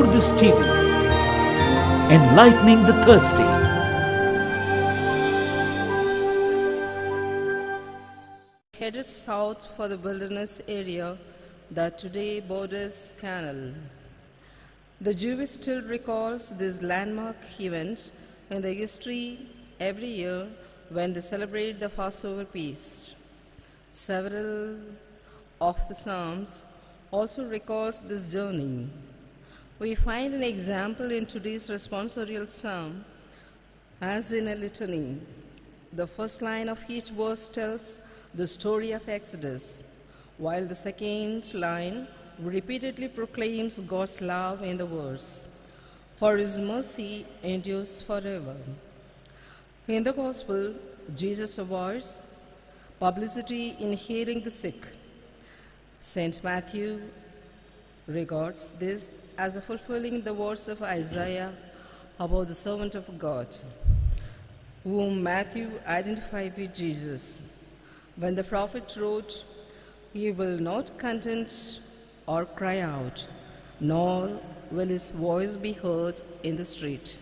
Lourdes TV, enlightening the thirsty. Headed south for the wilderness area that today borders Canal. The Jewish still recalls this landmark event in their history every year when they celebrate the Passover feast. Several of the Psalms also recalls this journey. We find an example in today's responsorial psalm as in a litany. The first line of each verse tells the story of Exodus, while the second line repeatedly proclaims God's love in the verse, For his mercy endures forever. In the Gospel, Jesus avoids publicity in healing the sick. St. Matthew regards this as a fulfilling the words of Isaiah about the servant of God, whom Matthew identified with Jesus. When the prophet wrote, He will not content or cry out, nor will his voice be heard in the street.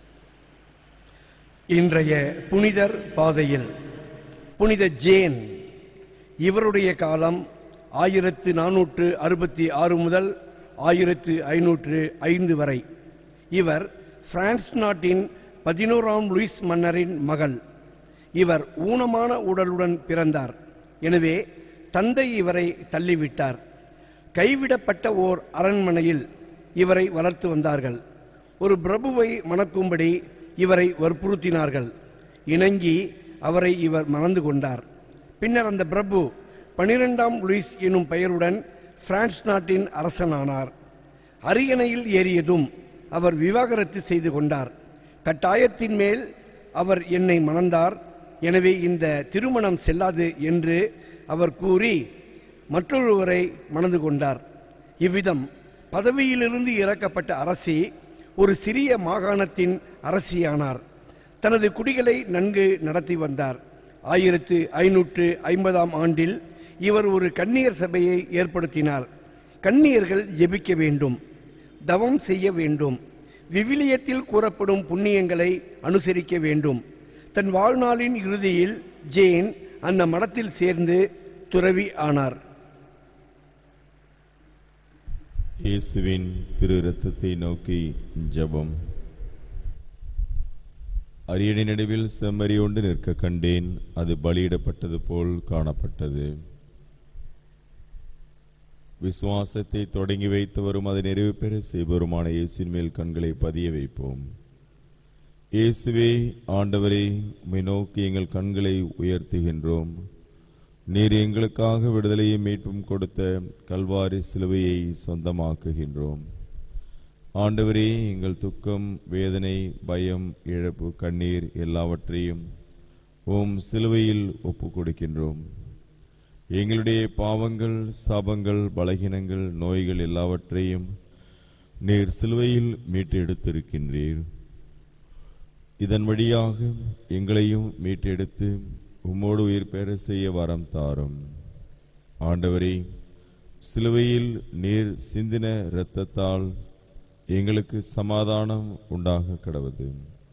இன்றைய புனிதர் பாதையில் புனித Jane இவருடைய காலம் ஆயிரத்து நானூற்று அறுபத்தி ஆறு முதல் ஆயிரத்து ஐநூற்று ஐந்து வரை இவர் பிரான்ஸ் நாட்டின் பதினோராம் லூயிஸ் மன்னரின் மகள் இவர் ஊனமான உடலுடன் பிறந்தார் எனவே தந்தை இவரை தள்ளிவிட்டார் கைவிடப்பட்ட ஓர் அரண்மனையில் இவரை வளர்த்து வந்தார்கள் ஒரு பிரபுவை மணக்கும்படி இவரை வற்புறுத்தினார்கள் இணங்கி அவரை இவர் மணந்து கொண்டார் பின்னர் அந்த பிரபு பனிரெண்டாம் லூயிஸ் எனும் பெயருடன் பிரான்ஸ் நாட்டின் அரசனானார் அரியணையில் ஏறியதும் அவர் விவாகரத்து செய்து கொண்டார் கட்டாயத்தின் மேல் அவர் என்னை மணந்தார் எனவே இந்த திருமணம் செல்லாது என்று அவர் கூறி மற்றொருவரை மணந்து கொண்டார் இவ்விதம் பதவியிலிருந்து இறக்கப்பட்ட அரசி ஒரு சிறிய மாகாணத்தின் அரசியானார் தனது குடிகளை நன்கு நடத்தி வந்தார் ஆயிரத்து ஐநூற்று ஐம்பதாம் ஆண்டில் இவர் ஒரு கன்னியர் சபையை ஏற்படுத்தினார் கன்னியர்கள் ஜெபிக்க வேண்டும் தவம் செய்ய வேண்டும் விவிலியத்தில் கூறப்படும் புண்ணியங்களை அனுசரிக்க வேண்டும் தன் வாழ்நாளின் இறுதியில் ஜேன் அந்த மடத்தில் சேர்ந்து துறவி ஆனார் இயேசுவின் திரு இரத்தத்தை நோக்கி ஜெபம் அரியணை நடுவில் செம்மறி ஒன்று நிற்க கண்டேன் அது பலியிடப்பட்டது போல் காணப்பட்டது விசுவாசத்தை தொடங்கி வைத்தவரும் அதை நிறைவு பெற செய்பவருமான இயேசுவின் மேல் கண்களை பதிய வைப்போம் இயேசுவே ஆண்டவரே உம்மை நோக்கி எங்கள் கண்களை உயர்த்துகின்றோம் நீர் எங்களுக்காக விடுதலையும் மீட்பும் கொடுத்த கல்வாரி சிலுவையை சொந்தமாக்குகின்றோம் ஆண்டவரே எங்கள் துக்கம் வேதனை பயம் இழப்பு கண்ணீர் எல்லாவற்றையும் உம் சிலுவையில் ஒப்பு கொடுக்கின்றோம் எங்களுடைய பாவங்கள் சாபங்கள் பலகீனங்கள் நோய்கள் எல்லாவற்றையும் நீர் சிலுவையில் மீட்டு எடுத்திருக்கின்றீர் இதன் வழியாக எங்களையும் மீட்டெடுத்து உம்மோடு உயிர் பெற செய்ய வரம் தாரும் ஆண்டவரே சிலுவையில் நீர் சிந்தின இரத்தத்தால் எங்களுக்கு சமாதானம் உண்டாக கடவுது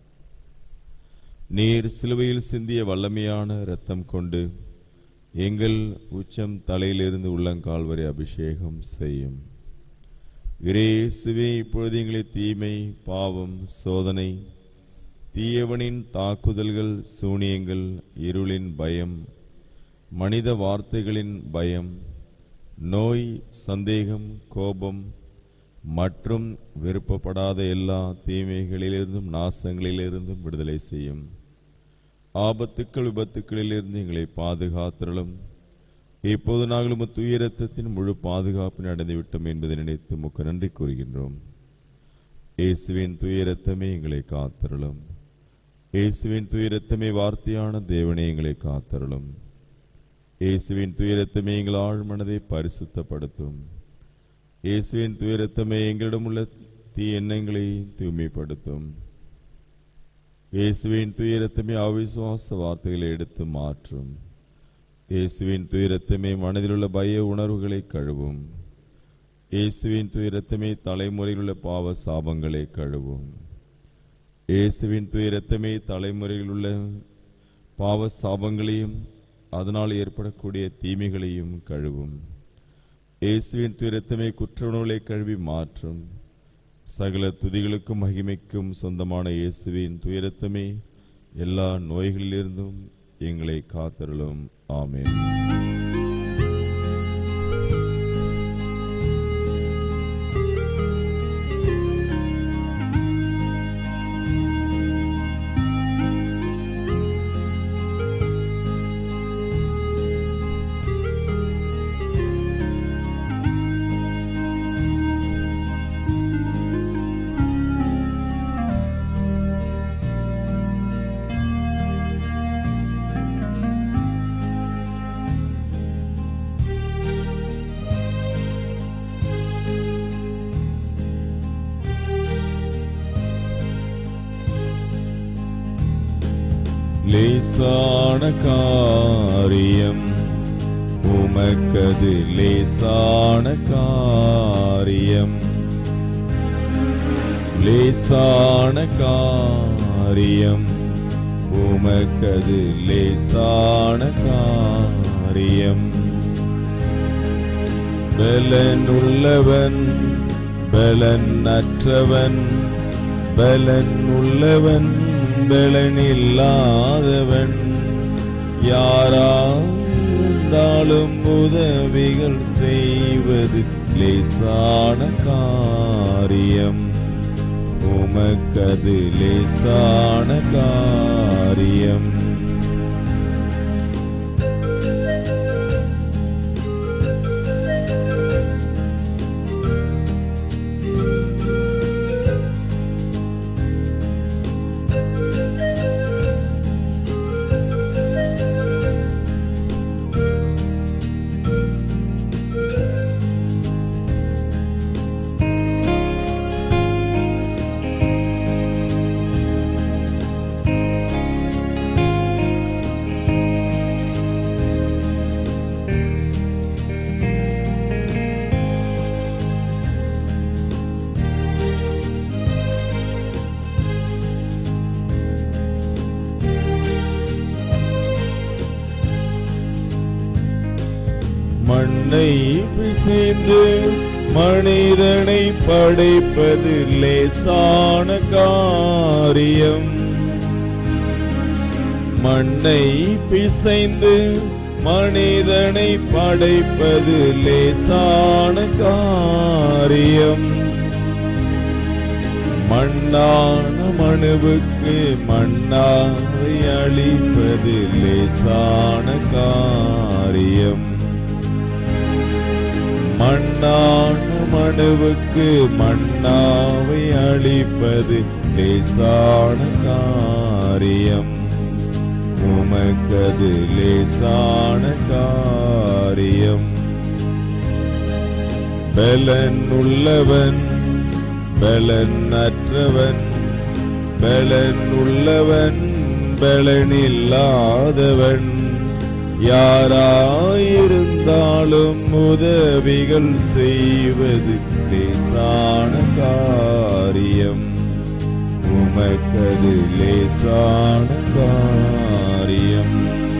நீர் சிலுவையில் சிந்திய வல்லமையான இரத்தம் கொண்டு எங்கள் உச்சம் தலையிலிருந்து உள்ளங்கால் வரை அபிஷேகம் செய்யும் இயேசுவே இப்பொழுது எங்களை தீமை பாவம் சோதனை தீயவனின் தாக்குதல்கள் சூனியங்கள் இருளின் பயம் மனித வார்த்தைகளின் பயம் நோய் சந்தேகம் கோபம் மற்றும் விருப்பப்படாத எல்லா தீமைகளிலிருந்தும் நாசங்களிலிருந்தும் விடுதலை செய்யும் ஆபத்துக்கள் விபத்துக்களிலிருந்து எங்களை பாதுகாத்திரளும் இப்போது நாங்கள் உமது துயரத்தின் முழு பாதுகாப்பு அடைந்துவிட்டோம் என்பதை நினைத்து முக்க நன்றி கூறுகின்றோம் இயேசுவின் துயரத்தமே எங்களை காத்தருளும் இயேசுவின் துயரத்தமே வார்த்தையான தேவனே எங்களை காத்தருளும் இயேசுவின் துயரத்தமே எங்கள் ஆழ்மனதை பரிசுத்தப்படுத்தும் இயேசுவின் துயரத்தமே எங்களிடம் உள்ள தீ எண்ணங்களை தூய்மைப்படுத்தும் இயேசுவின் துயரத்தமே அவிசுவாச வார்த்தைகளை எடுத்து மாற்றும் இயேசுவின் துயரத்தமே மனதிலுள்ள பய உணர்வுகளை கழுவும் இயேசுவின் துயரத்தமே தலைமுறையில் உள்ள பாவ சாபங்களை கழுவும் இயேசுவின் துயரத்தமே தலைமுறையில் உள்ள பாவ சாபங்களையும் அதனால் ஏற்படக்கூடிய தீமைகளையும் கழுவும் இயேசுவின் துயரத்தமே குற்ற உணவுகளை கழுவி மாற்றும் சகல துதிகளுக்கும் மகிமைக்கும் சொந்தமான இயேசுவின் துயரத்தமே எல்லா நோய்களிலிருந்தும் எங்களை காத்தருளும் ஆமென் லேசான காரியம் உமக்கது லேசான காரியம் லேசான காரியம் உமக்கது லேசான காரியம் பலன் உள்ளவன் பலன் அற்றவன் பலன் உள்ளவன் பலன் இல்லாதவன் யாராயிருந்தாலும் உதவிகள் செய்வது லேசான காரியம் உமக்கது லேசான காரியம் மண்ணை பிசைந்து மனிதனை படைப்பது லேசான காரியம் மண்ணை பிசைந்து மனிதனை படைப்பது லேசான காரியம் மண்ணான மனுவுக்கு மண்ணாவை அளிப்பது லேசான காரியம் மண்ணான மனுவுக்கு மண்ணாவை அளிப்பது லேசான காரியம் உமக்கது லேசான காரியம் பலன் உள்ளவன் பலன் அற்றவன் பலன் உள்ளவன் பலன் இல்லாதவன் யாராயிருந்தாலும் உதவிகள் செய்வது லேசான காரியம் உமக்கது லேசான காரியம்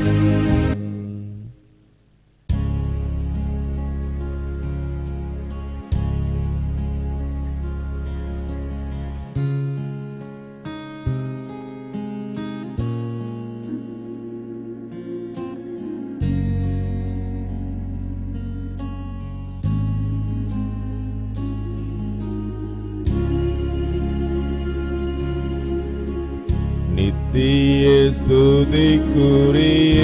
நித்திய ஸ்துதிக்குரிய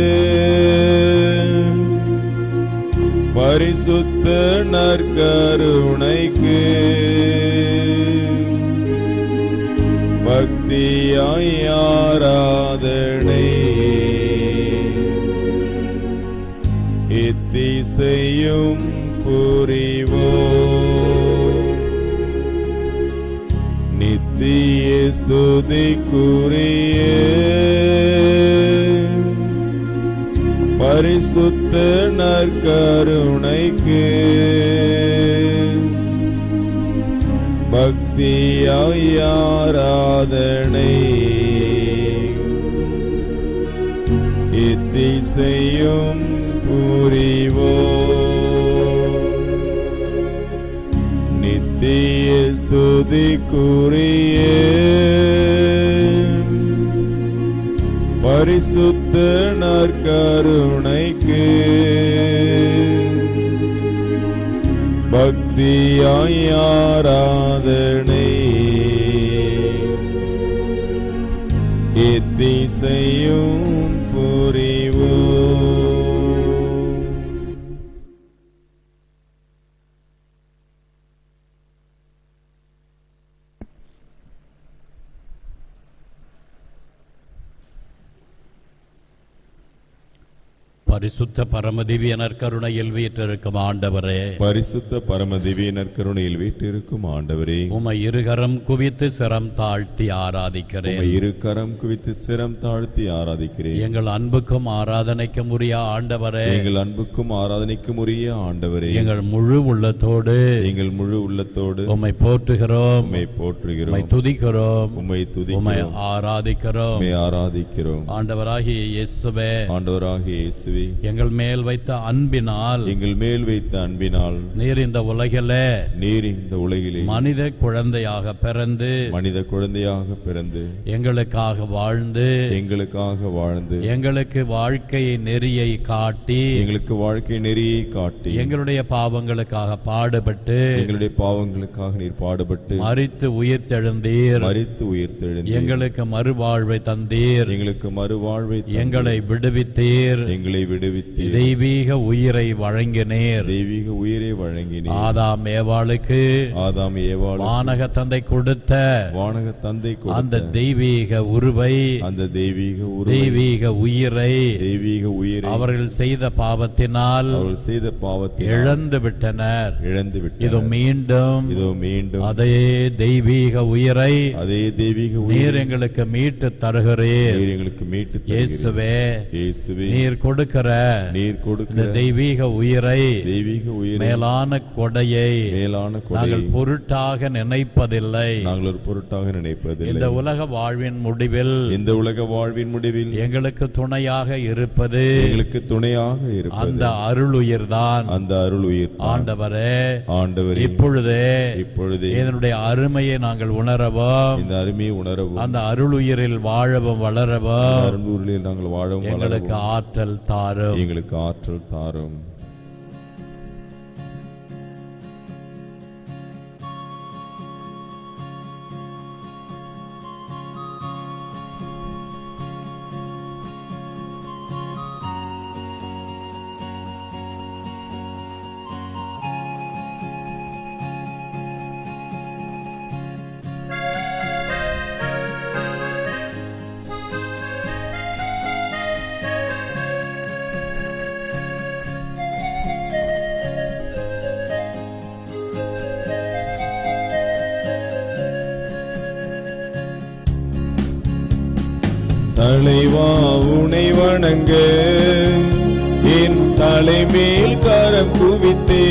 பரிசுத்த நற்கருணைக்கு பக்தியாய் ஆராதனை இத்திசையும் புரிவோ நித்திய ஸ்துதிக்குரிய பரிசுத்த நற்கருணைக்கு பக்தியாய் ஆராதனை இத்திசையும் புரிவோ நித்திய ஸ்துதிக்குரிய பரிசுத்த நற்கருணைக்கு பக்தியாய் ஆராதனை இத்திசையும் புரிவோ பரிசுத்த பரமதிவிய நற்கருணையில் வீற்றிருக்கும் ஆண்டவரே பரிசுத்த பரம திவ்ய நற்கருணையில் வீட்டிருக்கும் ஆண்டவரே உமை இருகரம் குவித்து சிரம் தாழ்த்தி ஆராதிக்கிறேன் உம்மை இரு கரம் குவித்து சிரம் தாழ்த்தி ஆராதிக்கிறேன் எங்கள் அன்புக்கும் ஆராதனைக்கும் உரிய ஆண்டவரே எங்கள் அன்புக்கும் ஆராதனைக்கும் உரிய ஆண்டவரே எங்கள் முழு உள்ளத்தோடு எங்கள் முழு உள்ளத்தோடு உம்மை போற்றுகிறோம் உம்மை உம்மை போற்றுகிறோம் துதிக்கிறோம் உம்மை உம்மை துதிக்கிறோம் ஆராதிக்கிறோம் உம்மை ஆராதிக்கிறோம் ஆண்டவராகிய இயேசுவே ஆண்டவராகிய இயேசுவே எங்கள் மேல் வைத்த அன்பினால் எங்கள் மேல் வைத்த அன்பினால் நீர் இந்த உலகிலே நீர் இந்த உலகிலே மனித குழந்தையாக பிறந்து மனித குழந்தையாக பிறந்து எங்களுக்காக வாழ்ந்து எங்களுக்காக வாழ்ந்து எங்களுக்கு வாழ்க்கையை நெறியை காட்டி எங்களுக்கு வாழ்க்கை நெறியை காட்டி எங்களுடைய பாவங்களுக்காக பாடுபட்டு எங்களுடைய பாவங்களுக்காக நீர் பாடுபட்டு மரித்து உயிர் தெழுந்தீர் மரித்து உயிர்த்தெழுந்து எங்களுக்கு மறுவாழ்வை தந்தீர் எங்களுக்கு மறுவாழ்வை தந்து எங்களை விடுவித்தீர் எங்களை விடுவித்து தெய்வீக உயிரை வழங்கினீர் தெய்வீக உயிரை வழங்கினீர் ஆதாம் ஏவாளுக்கு ஆதாம் ஏவாள் வானக தந்தை கொடுத்த வானக தந்தை அந்த கொடுத்த தெய்வீக உருவை அந்த தெய்வீக உருவை தெய்வீக உயிரை தெய்வீக உயிரை அவர்கள் செய்த பாவத்தினால் அவர்கள் செய்த பாவத்தை இழந்து விட்டனர் இழந்து இது விட்டார் மீண்டும் இதோ மீண்டும் அதே தெய்வீக உயிரை அதே தெய்வீக நீர் உயிரை எங்களுக்கு மீட்டு தருகிறீர் நீர் எங்களுக்கு மீட்டு தருகிறீர். இயேசுவே இயேசுவே நீர் கொடுக்கிற நீர் இந்த கொடுக்கிற தெய்வீக உயிரை தெய்வீக உயிரை மேலான கொடையை மேலான கொடை நாங்கள் பொருட்டாக நினைப்பதில்லை நாங்கள் ஒரு பொருட்டாக இந்த நினைப்பதில்லை உலக வாழ்வின் முடிவில் இந்த உலக வாழ்வின் முடிவில் எங்களுக்கு துணையாக இருப்பது எங்களுக்கு துணையாக இருப்பது அந்த அருளுயிர்தான் அந்த அருள் உயிர் ஆண்டவரே ஆண்டவரே இப்பொழுதே இப்பொழுதே இதனுடைய அருமையை நாங்கள் உணரவும் இந்த அருமையை உணரவும் அந்த அருளுயிரில் வாழவும் வளரவும் அருளூரில் நாங்கள் வாழவும் எங்களுக்கு வளரவும் ஆற்றல் தாரும் எங்களுக்கு ஆற்றல் தாரும் தலைவா உனை வணங்க என் தலைமேல் கரம் குவித்தே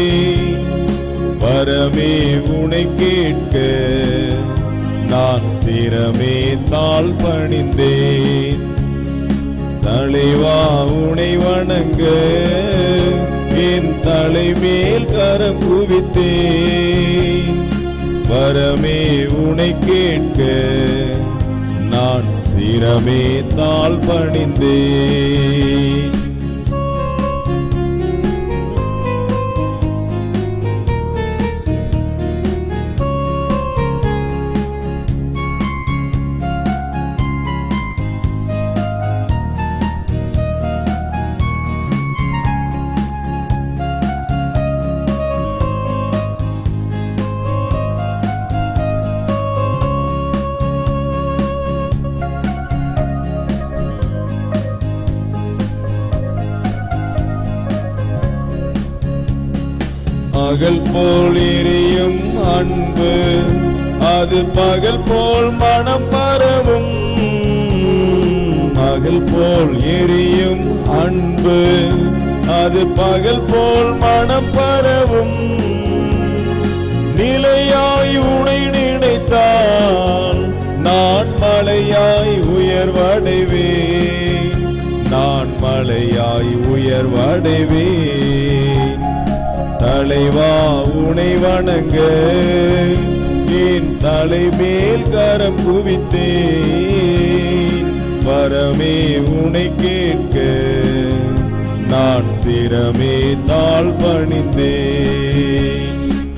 வரமே உனை கேட்க நான் சிரமே தாழ் பணிந்தேன் தலைவா உனை வணங்க என் தலைமேல் கரம் குவித்தேன் வரமே உனை கேட்க நான் சிரமே தாழ் பணிந்தேன் பகல் போல் எரியும் அன்பு அது பகல் போல் மனம் பரவும் பகல் போல் எரியும் அன்பு அது பகல் போல் மனம் பரவும் நிலையாய் உனை நினைத்தால் நான் மலையாய் உயர்வடைவேன் நான் மலையாய் உயர்வடைவேன் தலைவா உனை வணங்க என் தலைமேல் கரம் குவித்தேன் வரமே உனை கேட்க நான் சிரமே தாழ் பணிந்தேன்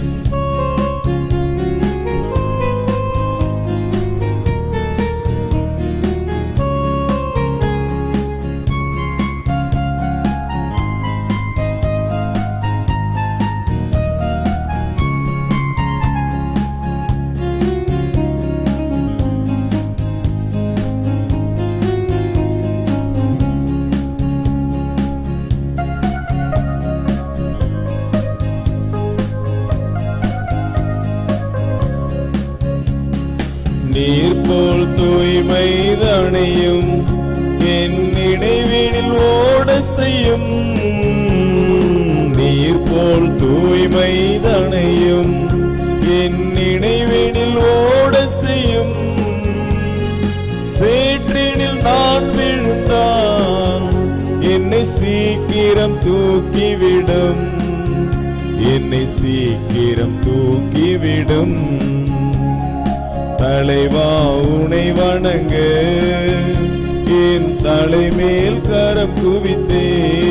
நீர் போல் தூய்மை தணையும் என் நினைவினில் ஓட செய்யும் நீர் போல் தூய்மை தணையும் என் நினைவினில் ஓட செய்யும் சேற்றினில் நான் விழுந்தான் என்னை சீக்கிரம் தூக்கிவிடும் என்னை சீக்கிரம் தூக்கிவிடும் தலைவா உனை வணங்க என் தலைமேல் கரம் குவித்தே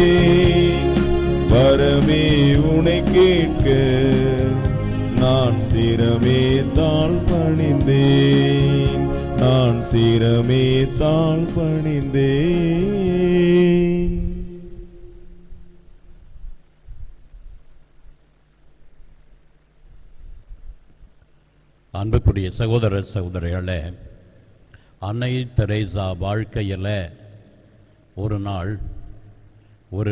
வரமே உனை கேட்க நான் சிரமே தாழ் பணிந்தேன் நான் சிரமே தாழ் பணிந்தேன் அன்புக்குரிய சகோதர சகோதரிகளே அன்னை தெரேசா வாழ்க்கையில் ஒரு நாள் ஒரு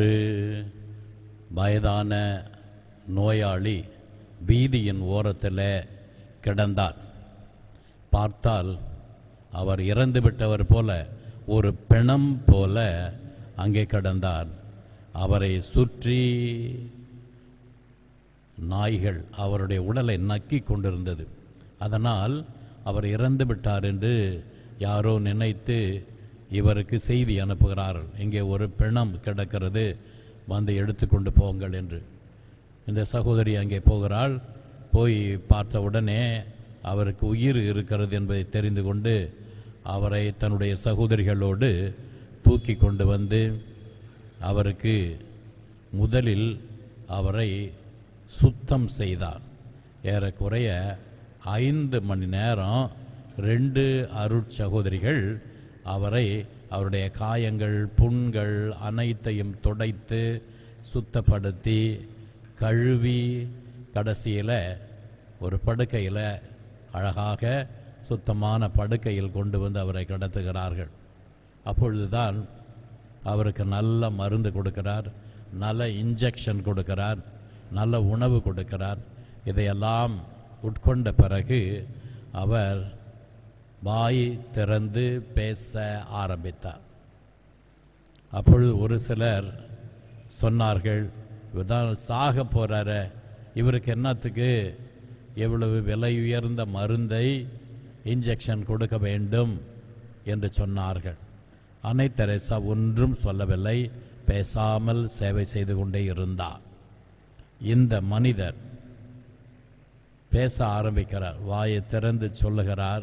வயதான நோயாளி வீதியின் ஓரத்தில் கிடந்தார் பார்த்தால் அவர் இறந்து விட்டவர் போல ஒரு பிணம் போல அங்கே கிடந்தார் அவரை சுற்றி நாய்கள் அவருடைய உடலை நக்கி கொண்டிருந்தது அதனால் அவர் இறந்து விட்டார் என்று யாரோ நினைத்து இவருக்கு செய்தி அனுப்புகிறார்கள் இங்கே ஒரு பிணம் கிடக்கிறது வந்து எடுத்துக்கொண்டு போங்கள் என்று இந்த சகோதரி அங்கே போகிறாள் போய் பார்த்த உடனே அவருக்கு உயிர் இருக்கிறது என்பதை தெரிந்து கொண்டு அவரை தன்னுடைய சகோதரிகளோடு தூக்கி கொண்டு வந்து அவருக்கு முதலில் அவரை சுத்தம் செய்தார் ஏறக்குறைய ஐந்து மணி நேரம் ரெண்டு அருட்சகோதரிகள் அவரை அவருடைய காயங்கள் புண்கள் அனைத்தையும் துடைத்து சுத்தப்படுத்தி கழுவி கடைசியில் ஒரு படுக்கையில் அழகாக சுத்தமான படுக்கையில் கொண்டு வந்து அவரை கடத்துகிறார்கள் அப்பொழுதுதான் அவருக்கு நல்ல மருந்து கொடுக்கிறார் நல்ல இன்ஜெக்ஷன் கொடுக்கிறார் நல்ல உணவு கொடுக்கிறார் இதையெல்லாம் உட்கொண்ட பிறகு அவர் வாய் திறந்து பேச ஆரம்பித்தார் அப்பொழுது ஒரு சிலர் சொன்னார்கள் இவர்தான் சாக போறாரு இவருக்கு என்னத்துக்கு எவ்வளவு விலை உயர்ந்த மருந்தை இன்ஜெக்ஷன் கொடுக்க வேண்டும் என்று சொன்னார்கள் அன்னை தெரேசா ஒன்றும் சொல்லவில்லை பேசாமல் சேவை செய்து கொண்டே இருந்தார் இந்த மனிதர் பேச ஆரம்பிக்கிறார் வாயை திறந்து சொல்லுகிறார்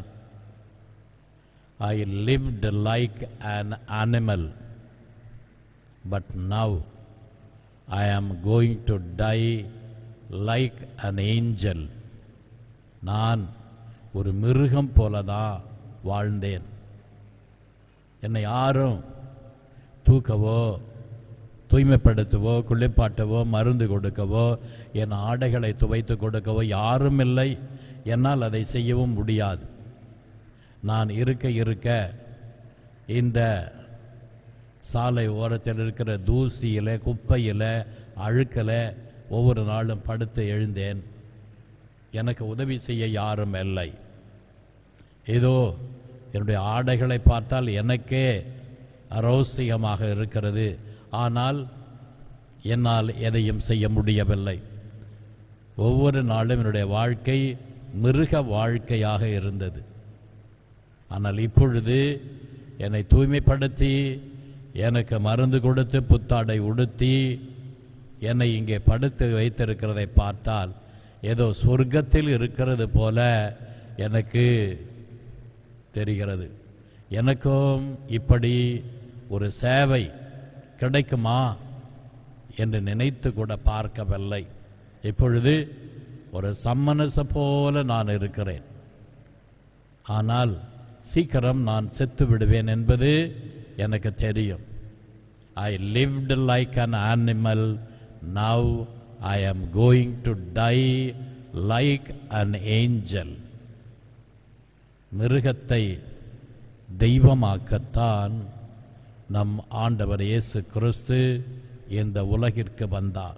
I lived like an animal but now I am going to die like an angel நான் ஒரு மிருகம் போல தான் வாழ்ந்தேன் என்னை யாரும் தூக்கவோ தூய்மைப்படுத்தவோ குளிப்பாட்டவோ மருந்து கொடுக்கவோ என் ஆடைகளை துவைத்து கொடுக்கவோ யாரும் இல்லை என்னால் அதை செய்யவும் முடியாது நான் இருக்க இருக்க இந்த சாலை ஓரத்தில் இருக்கிற தூசியில் குப்பையில் அழுக்கில் ஒவ்வொரு நாளும் படுத்து எழுந்தேன் எனக்கு உதவி செய்ய யாரும் இல்லை ஏதோ என்னுடைய ஆடைகளை பார்த்தால் எனக்கே அரோசியமாக இருக்கிறது ஆனால் என்னால் எதையும் செய்ய முடியவில்லை ஒவ்வொரு நாளும் என்னுடைய வாழ்க்கை மிருக வாழ்க்கையாக இருந்தது ஆனால் இப்பொழுது என்னை தூய்மைப்படுத்தி எனக்கு மருந்து கொடுத்து புத்தாடை உடுத்தி என்னை இங்கே படுத்து வைத்திருக்கிறதை பார்த்தால் ஏதோ சொர்க்கத்தில் இருக்கிறது போல எனக்கு தெரிகிறது எனக்கும் இப்படி ஒரு சேவை கிடைக்குமா என்று நினைத்து கூட பார்க்கவில்லை இப்பொழுது ஒரு சம்மனச போல நான் இருக்கிறேன் ஆனால் சீக்கிரம் நான் செத்து விடுவேன் என்பது எனக்கு தெரியும் I lived like an animal now I am going to die like an angel மிருகத்தை தெய்வமாக்கத்தான் நம் ஆண்டவர் இயேசு கிறிஸ்து இந்த உலகிற்கு வந்தார்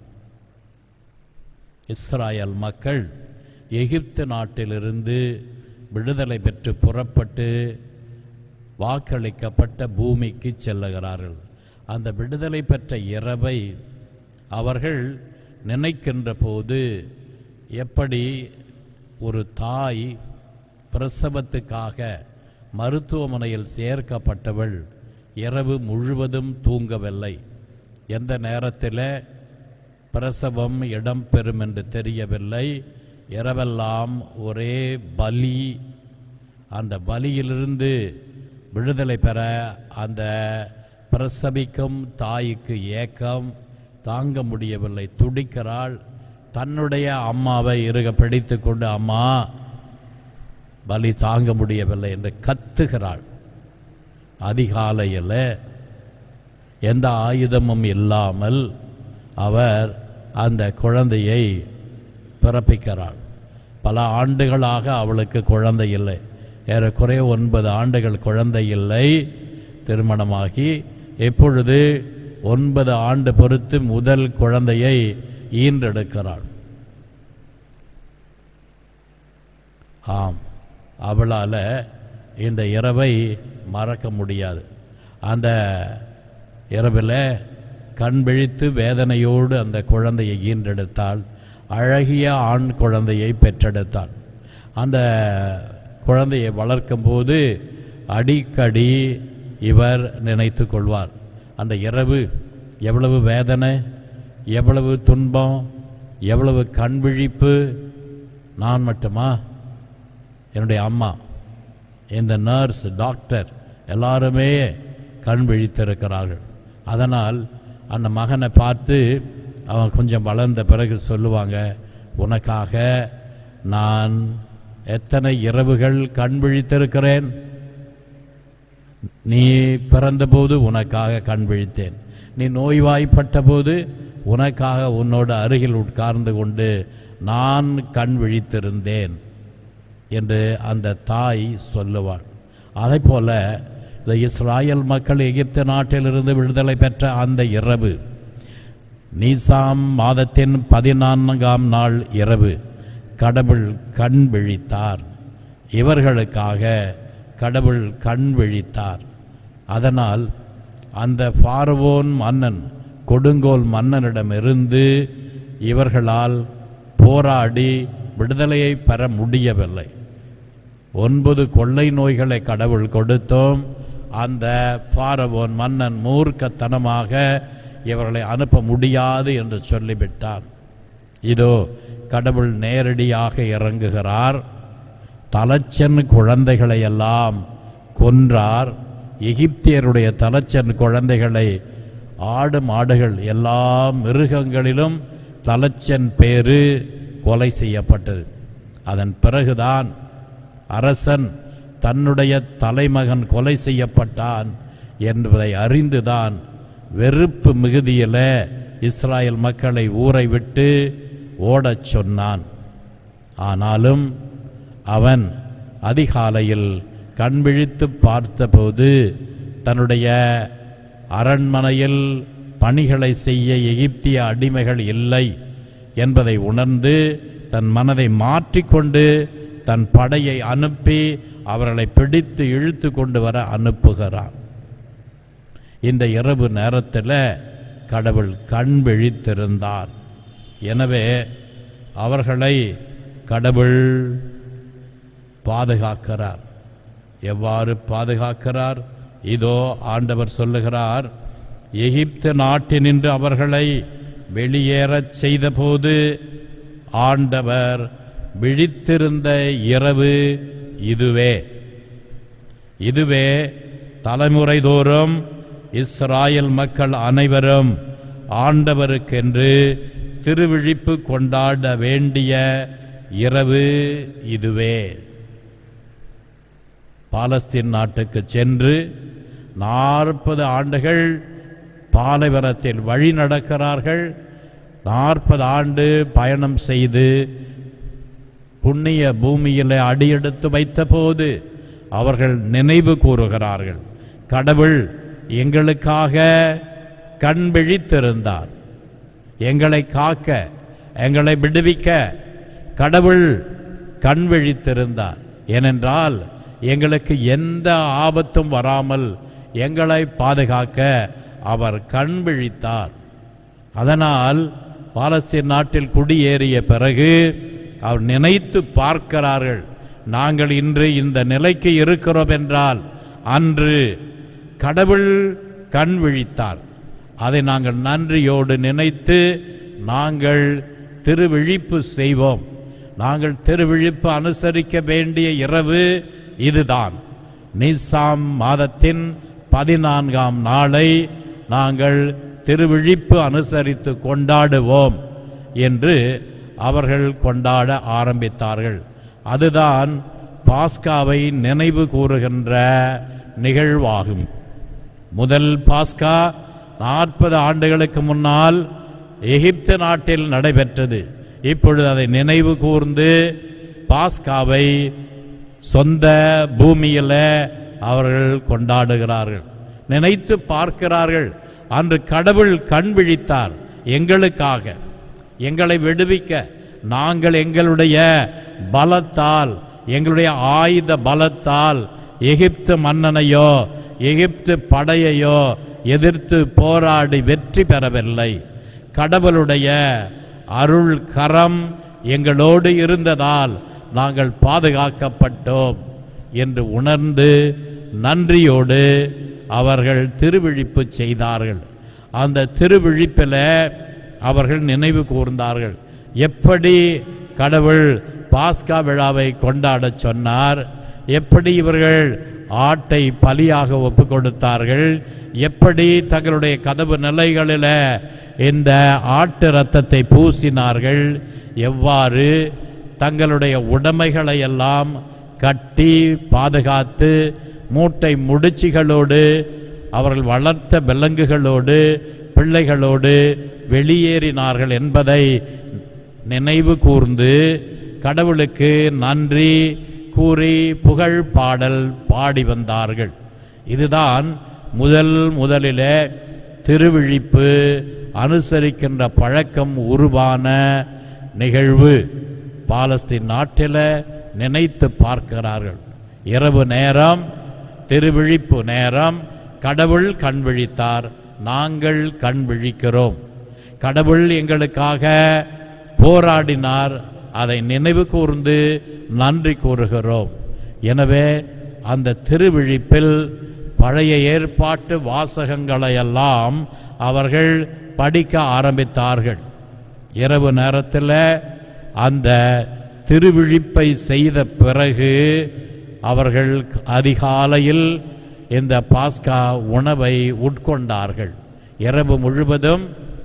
இஸ்ராயல் மக்கள் எகிப்து நாட்டிலிருந்து விடுதலை பெற்று புறப்பட்டு வாக்களிக்கப்பட்ட பூமிக்கு செல்லுகிறார்கள் அந்த விடுதலை பெற்ற இரவை அவர்கள் நினைக்கின்ற போது எப்படி ஒரு தாய் பிரசவத்துக்காக மருத்துவமனையில் சேர்க்கப்பட்டவள் இரவு முழுவதும் தூங்கவில்லை எந்த நேரத்தில் பிரசவம் இடம்பெறும் என்று தெரியவில்லை இரவெல்லாம் ஒரே பலி அந்த பலியிலிருந்து விடுதலை பெற அந்த பிரசவிக்கும் தாய்க்கு ஏக்கம் தாங்க முடியவில்லை துடிக்கிறாள் தன்னுடைய அம்மாவை இறுக பிடித்து கொண்டு அம்மா பலி தாங்க முடியவில்லை என்று கத்துகிறாள் அதிகாலையில் எந்த ஆயுதமும் இல்லாமல் அவர் அந்த குழந்தையை பிறப்பிக்கிறாள் பல ஆண்டுகளாக அவளுக்கு குழந்தை இல்லை ஏறக்குறைய ஒன்பது ஆண்டுகள் குழந்தை இல்லை திருமணமாகி இப்பொழுது ஒன்பது ஆண்டு பொறுத்து முதல் குழந்தையை ஈன்றெடுக்கிறாள் ஆம் அவளால் இந்த இரவை மறக்க முடியாது அந்த இரவில் கண் விழித்து வேதனையோடு அந்த குழந்தையை ஈன்றெடுத்தாள் அழகிய ஆண் குழந்தையை பெற்றெடுத்தாள் அந்த குழந்தையை வளர்க்கும்போது அடிக்கடி இவர் நினைத்து கொள்வார் அந்த இரவு எவ்வளவு வேதனை எவ்வளவு துன்பம் எவ்வளவு கண் விழிப்பு நான் மட்டுமா என்னுடைய அம்மா இந்த நர்ஸ் டாக்டர் எல்லாருமே கண் விழித்திருக்கிறார்கள் அதனால் அந்த மகனை பார்த்து அவன் கொஞ்சம் வளர்ந்த பிறகு சொல்லுவாங்க உனக்காக நான் எத்தனை இரவுகள் கண் விழித்திருக்கிறேன் நீ பிறந்தபோது உனக்காக கண் விழித்தேன் நீ நோய்வாய்ப்பட்ட போது உனக்காக உன்னோட அருகில் உட்கார்ந்து கொண்டு நான் கண் விழித்திருந்தேன் என்று அந்த தாய் சொல்லுவாள் அதை போல இந்த இஸ்ராயல் மக்கள் எகிப்து நாட்டிலிருந்து விடுதலை பெற்ற அந்த இரவு நீசாம் மாதத்தின் பதினான்காம் நாள் இரவு கடவுள் கண் விழித்தார் இவர்களுக்காக கடவுள் கண் விழித்தார் அதனால் அந்த ஃபாரவோன் மன்னன் கொடுங்கோல் மன்னனிடமிருந்து இவர்களால் போராடி விடுதலையை பெற முடியவில்லை ஒன்பது கொள்ளை நோய்களை கடவுள் கொடுத்தோம் அந்த ஃபாரவோன் மன்னன் மூர்க்கத்தனமாக இவர்களை அனுப்ப முடியாது என்று சொல்லிவிட்டான் இதோ கடவுள் நேரடியாக இறங்குகிறார் தலைச்சன் குழந்தைகளை எல்லாம் கொன்றார் எகிப்தியருடைய தலைச்சன் குழந்தைகளை ஆடு மாடுகள் எல்லா மிருகங்களிலும் தலைச்சன் பேரு கொலை செய்யப்பட்டது அதன் பிறகுதான் அரசன் தன்னுடைய தலைமகன் கொலை செய்யப்பட்டான் என்பதை அறிந்துதான் வெறுப்பு மிகுதியில இஸ்ராயல் மக்களை ஊரை விட்டு ஓடச் சொன்னான் ஆனாலும் அவன் அதிகாலையில் கண் விழித்து பார்த்தபோது தன்னுடைய அரண்மனையில் பணிகளை செய்ய எகிப்திய அடிமைகள் இல்லை என்பதை உணர்ந்து தன் மனதை மாற்றிக்கொண்டு தன் படையை அனுப்பி அவர்களை பிடித்து இழுத்து கொண்டு வர அனுப்புகிறான் இந்த இரவு நேரத்தில் கடவுள் கண் விழித்திருந்தார் எனவே அவர்களை கடவுள் பாதுகாக்கிறார் எவ்வாறு பாதுகாக்கிறார் இதோ ஆண்டவர் சொல்லுகிறார் எகிப்து நாட்டினின்று அவர்களை வெளியேறச் செய்தபோது ஆண்டவர் விழித்திருந்த இரவு இதுவே இதுவே தலைமுறை தோறும் இஸ்ராயல் மக்கள் அனைவரும் ஆண்டவருக்கென்று திருவிழிப்பு கொண்டாட வேண்டிய இரவு இதுவே பாலஸ்தீன் நாட்டுக்கு சென்று நாற்பது ஆண்டுகள் பாலைவனத்தில் வழி நடக்கிறார்கள் நாற்பது ஆண்டு பயணம் செய்து புண்ணிய பூமியில் அடியெடுத்து வைத்தபோது அவர்கள் நினைவு கூறுகிறார்கள் கடவுள் எங்களுக்காக கண் விழித்திருந்தார் எங்களை காக்க எங்களை விடுவிக்க கடவுள் கண் விழித்திருந்தார் ஏனென்றால் எங்களுக்கு எந்த ஆபத்தும் வராமல் எங்களை பாதுகாக்க அவர் கண் விழித்தார் அதனால் பாலஸ்தீன் நாட்டில் குடியேறிய பிறகு அவர் நினைத்து பார்க்கிறார்கள் நாங்கள் இன்று இந்த நிலைக்கு இருக்கிறோம் என்றால் அன்று கடவுள் கண் விழித்தார் அதை நாங்கள் நன்றியோடு நினைத்து நாங்கள் திருவிழிப்பு செய்வோம் நாங்கள் திருவிழிப்பு அனுசரிக்க வேண்டிய இரவு இதுதான் நிசாம் மாதத்தின் பதினான்காம் நாளை நாங்கள் திருவிழிப்பு அனுசரித்து கொண்டாடுவோம் என்று அவர்கள் கொண்டாட ஆரம்பித்தார்கள் அதுதான் பாஸ்காவை நினைவு கூறுகின்ற நிகழ்வாகும் முதல் பாஸ்கா நாற்பது ஆண்டுகளுக்கு முன்னால் எகிப்து நாட்டில் நடைபெற்றது இப்பொழுது அதை நினைவு கூர்ந்து பாஸ்காவை சொந்த பூமியில அவர்கள் கொண்டாடுகிறார்கள் நினைத்து பார்க்கிறார்கள் அன்று கடவுள் கண் விழித்தார் எங்களுக்காக எங்களை விடுவிக்க நாங்கள் எங்களுடைய பலத்தால் எங்களுடைய ஆயுத பலத்தால் எகிப்து மன்னனையோ எகிப்து படையையோ எதிர்த்து போராடி வெற்றி பெறவில்லை கடவுளுடைய அருள் கரம் எங்களோடு இருந்ததால் நாங்கள் பாதுகாக்கப்பட்டோம் என்று உணர்ந்து நன்றியோடு அவர்கள் திருவிழிப்பு செய்தார்கள் அந்த திருவிழிப்பில் அவர்கள் நினைவு கூர்ந்தார்கள் எப்படி கடவுள் பாஸ்கா விழாவை கொண்டாடச் சொன்னார் எப்படி இவர்கள் ஆட்டை பலியாக ஒப்பு கொடுத்தார்கள் எப்படி தங்களுடைய கதவு நிலைகளில் இந்த ஆட்டு இரத்தத்தை பூசினார்கள் எவ்வாறு தங்களுடைய உடைமைகளை எல்லாம் கட்டி பாதுகாத்து மூட்டை முடிச்சுகளோடு அவர்கள் வளர்த்த விலங்குகளோடு பிள்ளைகளோடு வெளியேறினார்கள் என்பதை நினைவு கூர்ந்து கடவுளுக்கு நன்றி கூறி புகழ் பாடல் பாடி வந்தார்கள் இதுதான் முதல் முதலிலே திருவிழிப்பு அனுசரிக்கின்ற பழக்கம் உருவான நிகழ்வு பாலஸ்தீன் நாட்டில் நினைத்து பார்க்கிறார்கள் இரவு நேரம் திருவிழிப்பு நேரம் கடவுள் கண் விழித்தார் நாங்கள் கண் விழிக்கிறோம் கடவுள் எங்களுக்காக போராடினார் அதை நினைவு கூர்ந்து நன்றி கூறுகிறோம் எனவே அந்த திருவிழிப்பில் பழைய ஏற்பாட்டு வாசகங்களையெல்லாம் அவர்கள் படிக்க ஆரம்பித்தார்கள் இரவு நேரத்தில் அந்த திருவிழிப்பை செய்த பிறகு அவர்கள் அதிகாலையில் இந்த பாஸ்கா உணவை உட்கொண்டார்கள் இரவு முழுவதும்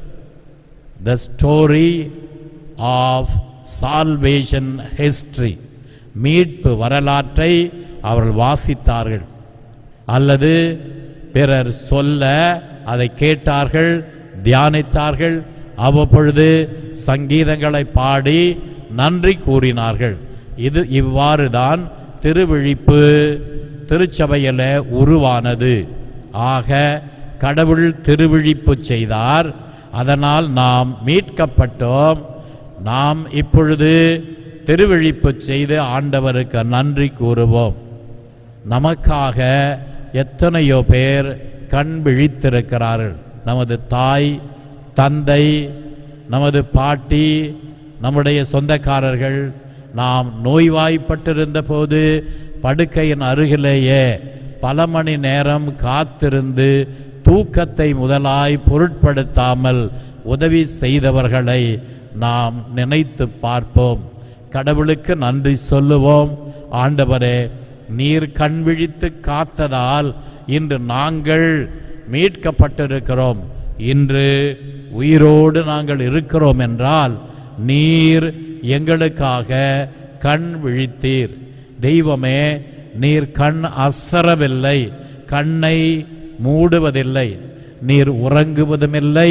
the story of salvation history மீட்பு வரலாற்றை அவர்கள் வாசித்தார்கள் அல்லது பிறர் சொல்ல அதை கேட்டார்கள் தியானித்தார்கள் அவ்வப்பொழுது சங்கீதங்களை பாடி நன்றி கூறினார்கள் இது இவ்வாறு தான் திருவிழிப்பு திருச்சபையில் உருவானது ஆக கடவுள் திருவிழிப்பு செய்தார் அதனால் நாம் மீட்கப்பட்டோம் நாம் இப்பொழுது திருவிழிப்பு செய்து ஆண்டவருக்கு நன்றி கூறுவோம் நமக்காக எத்தனையோ பேர் கண் விழித்திருக்கிறார்கள் நமது தாய் தந்தை நமது பாட்டி நம்முடைய சொந்தக்காரர்கள் நாம் நோய்வாய்ப்பட்டிருந்த போது படுக்கையின் அருகிலேயே பல மணி நேரம் காத்திருந்து தூக்கத்தை முதலாய் பொருட்படுத்தாமல் உதவி செய்தவர்களை நாம் நினைத்து பார்ப்போம் கடவுளுக்கு நன்றி சொல்லுவோம் ஆண்டவரே நீர் கண் விழித்து காத்ததால் இன்று நாங்கள் மீட்கப்பட்டிருக்கிறோம் இன்று உயிரோடு நாங்கள் இருக்கிறோம் என்றால் நீர் எங்களுக்காக கண் விழித்தீர் தெய்வமே நீர் கண் அசரவில்லை கண்ணை மூடுவதில்லை நீர் உறங்குவதுமில்லை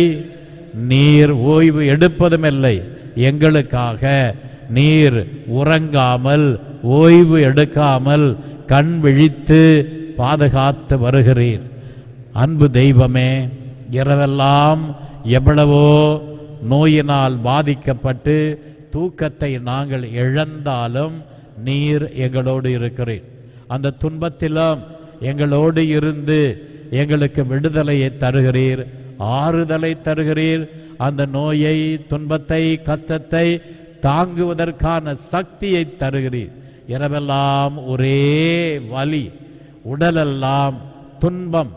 நீர் ஓய்வு எடுப்பதுமில்லை எங்களுக்காக நீர் உறங்காமல் ஓய்வு எடுக்காமல் கண் விழித்து பாதுகாத்து வருகிறீர் அன்பு தெய்வமே இரவெல்லாம் எவ்வளவோ நோயினால் பாதிக்கப்பட்டு தூக்கத்தை நாங்கள் இழந்தாலும் நீர் எங்களோடு இருக்கிறீர் அந்த துன்பத்திலும் எங்களோடு இருந்து எங்களுக்கு விடுதலையை தருகிறீர் ஆறுதலை தருகிறீர் அந்த நோயை துன்பத்தை கஷ்டத்தை தாங்குவதற்கான சக்தியை தருகிறீர் இரவெல்லாம் ஒரே வலி உடலெல்லாம் துன்பம்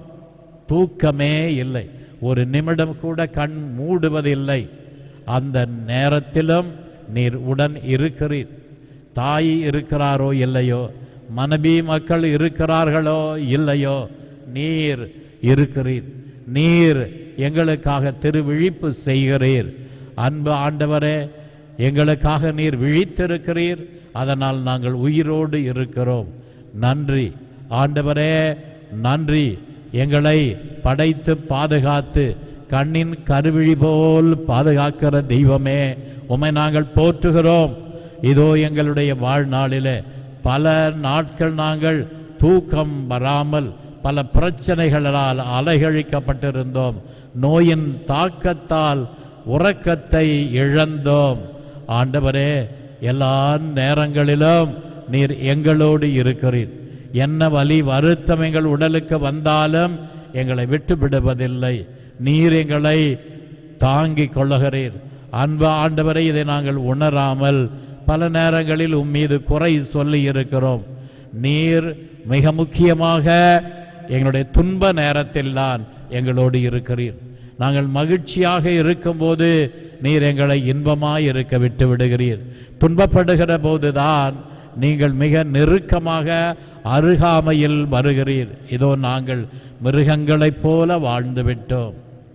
தூக்கமே இல்லை ஒரு நிமிடம் கூட கண் மூடுவதில்லை அந்த நேரத்திலும் நீர் உடன் இருக்கிறீர் தாய் இருக்கிறாரோ இல்லையோ மனைவி மக்கள் இருக்கிறார்களோ இல்லையோ நீர் இருக்கிறீர் நீர் எங்களுக்காக திருவிழிப்பு செய்கிறீர் அன்பு ஆண்டவரே எங்களுக்காக நீர் விழித்திருக்கிறீர் அதனால் நாங்கள் உயிரோடு இருக்கிறோம் நன்றி ஆண்டவரே நன்றி எங்களை படைத்து பாதுகாத்து கண்ணின் கருவிழி போல் பாதுகாக்கிற தெய்வமே உம்மை நாங்கள் போற்றுகிறோம் இதோ எங்களுடைய வாழ்நாளிலே பல நாட்கள் நாங்கள் தூக்கம் வராமல் பல பிரச்சனைகளால் அலைகழிக்கப்பட்டிருந்தோம் நோயின் தாக்கத்தால் உறக்கத்தை இழந்தோம் ஆண்டவரே எல்லா நேரங்களிலும் நீர் எங்களோடு இருக்கிறீர் என்ன வலி வருத்தம் எங்கள் உடலுக்கு வந்தாலும் எங்களை விட்டு விடுவதில்லை நீர் எங்களை தாங்கிக் கொள்ளுகிறீர் அன்பு ஆண்டவரை இதை நாங்கள் உணராமல் பல நேரங்களில் உம்மீது குறை சொல்லி இருக்கிறோம் நீர் மிக முக்கியமாக எங்களுடைய துன்ப நேரத்தில்தான் எங்களோடு இருக்கிறீர் நாங்கள் மகிழ்ச்சியாக இருக்கும்போது நீர் எங்களை இன்பமாய் இருக்க விட்டு விடுகிறீர் துன்பப்படுகிற போதுதான் நீங்கள் மிக நெருக்கமாக அருகாமையில் வருகிறீர் இதோ நாங்கள் மிருகங்களைப் போல வாழ்ந்து விட்டோம்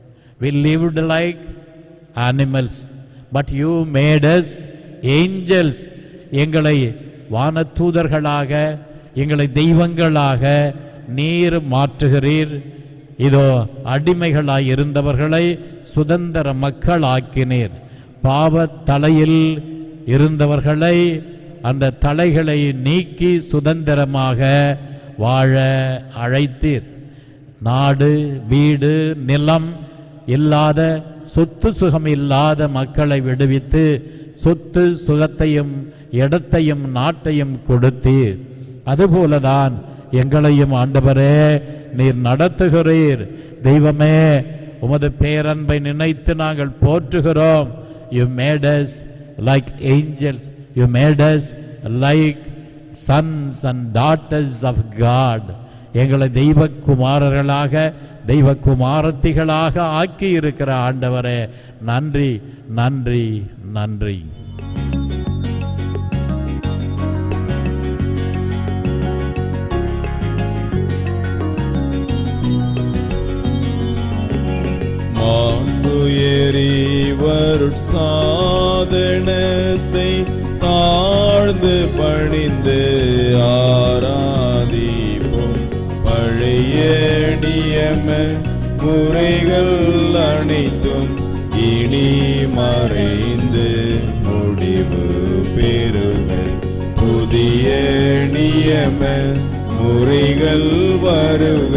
we lived like animals but you made us angels எங்களை வானதூதர்களாக எங்களை தெய்வங்களாக நீர் மாற்றுகிறீர் இதோ அடிமைகளாய் இருந்தவர்களை சுதந்திர மக்களாக்கினீர் பாவ தலையில் இருந்தவர்களை அந்த தலைகளை நீக்கி சுதந்திரமாக வாழ அழைத்தீர் நாடு வீடு நிலம் இல்லாத சொத்து சுகம் இல்லாத மக்களை விடுவித்து சொத்து சுகத்தையும் இடத்தையும் நாட்டையும் கொடுத்தீர் அதுபோலதான் எங்களையும் ஆண்டவரே நீர் நடத்துகிறீர் தெய்வமே உமது பேரன்பை நினைத்து நாங்கள் போற்றுகிறோம் you made us like angels you made us like sons and daughters of God எங்களை தெய்வ குமாரர்களாக தெய்வ குமாரத்திகளாக ஆக்கி இருக்கிற ஆண்டவரே நன்றி நன்றி நன்றி மாண்புயரி வருட்சாதனத்தை தாழ்ந்து பணிந்து ஆராதிப்போம் பழைய நியம முறைகள் அனைத்தும் இனி மறைந்து முடிவு பெறுக புதிய நியம முறைகள் வருக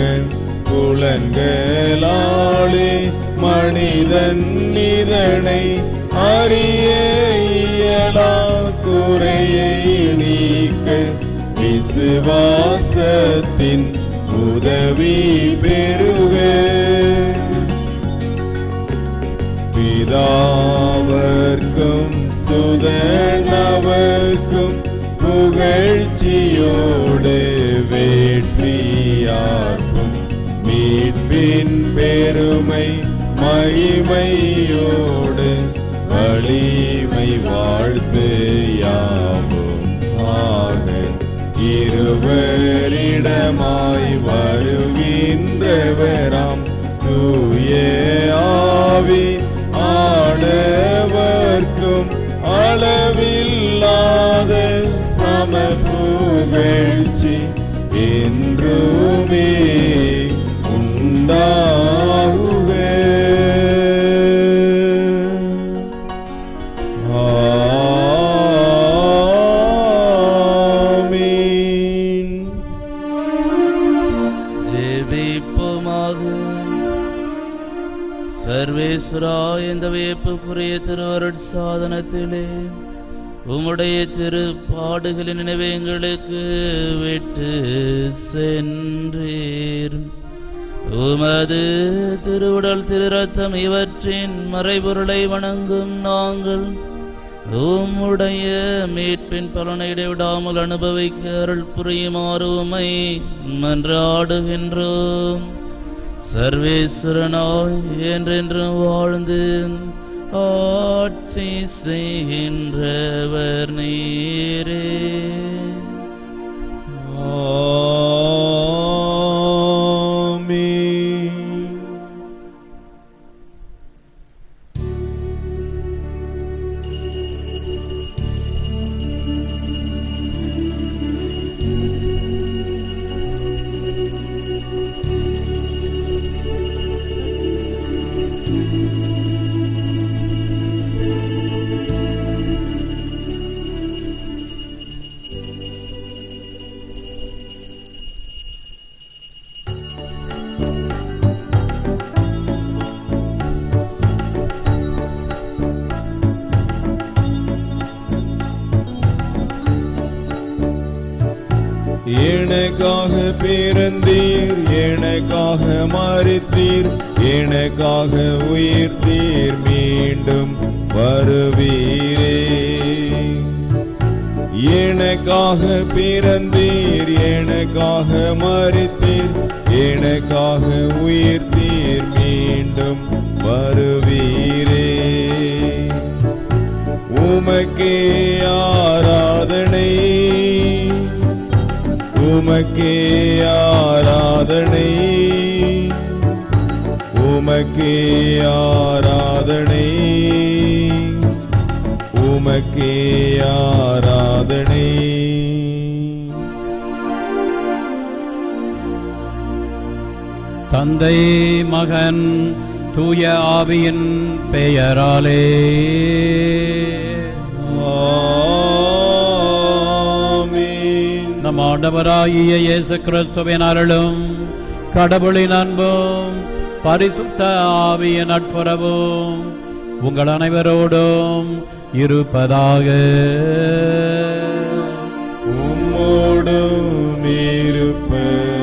புலன்களாலே மனிதன் இதனை அறிய இயலா குறையை நீக்க விசுவாசத்தின் உதவி பெருக பிதாவர்க்கும் சுதனவர்க்கும் புகழ்ச்சியோடு வேற்றியார்க்கும் மீட்பின் பெருமை மகிமையோடு வலிமை வாழ்த்து யாவும் ஆக இருவரிடமாய் வருகின்றவராம் தூய ஆவி ஆடவர்க்கும் அளவில்லாத சம புகழ்ச்சி என்றுமே உண்டாகுக ஆமீன் ஜெபிப்போமாக சர்வேஸ்வரா இந்த வியப்புக்குரிய திருவருட் சாதனத்திலே உம்முடைய திருப்பாடுகளின் நினைவை எங்களுக்கு விட்டு சென்றீர் உமது திருவுடல் திருரத்தம் இவற்றின் மறைபொருளை வணங்கும் நாங்கள் உம்முடைய மீட்பின் பலனை இடைவிடாமல் அனுபவிக்க அருள் புரியுமாறு உமை மன்றாடுகின்றோம் சர்வேஸ்வரனாய் என்றென்றும் வாழ்ந்து ஆட்சி செய்கின்றவர் நீரே ஆமீன் எனக்காக பிறந்தீர் எனக்காக மறித்தீர் எனக்காக உயிர்த்தீர் மீண்டும் வருவீரே எனக்காக பிறந்தீர் எனக்காக மறித்தீர் எனக்காக உயிர்த்தீர் மீண்டும் வருவீரே உமக்கே ஆராதனை உமக்கே ஆராதனை உமக்கே ஆராதனை உமக்கே ஆராதனை தந்தை மகன் தூய ஆவியின் பெயராலே ஆமென். நம் ஆண்டவராகிய இயேசு கிறிஸ்துவின் அருளும் கடவுளின் அன்பும் பரிசுத்த ஆவியின் நட்புறவும் உங்கள் அனைவரோடும் இருப்பதாக உம்மோடும் இருப்பதாக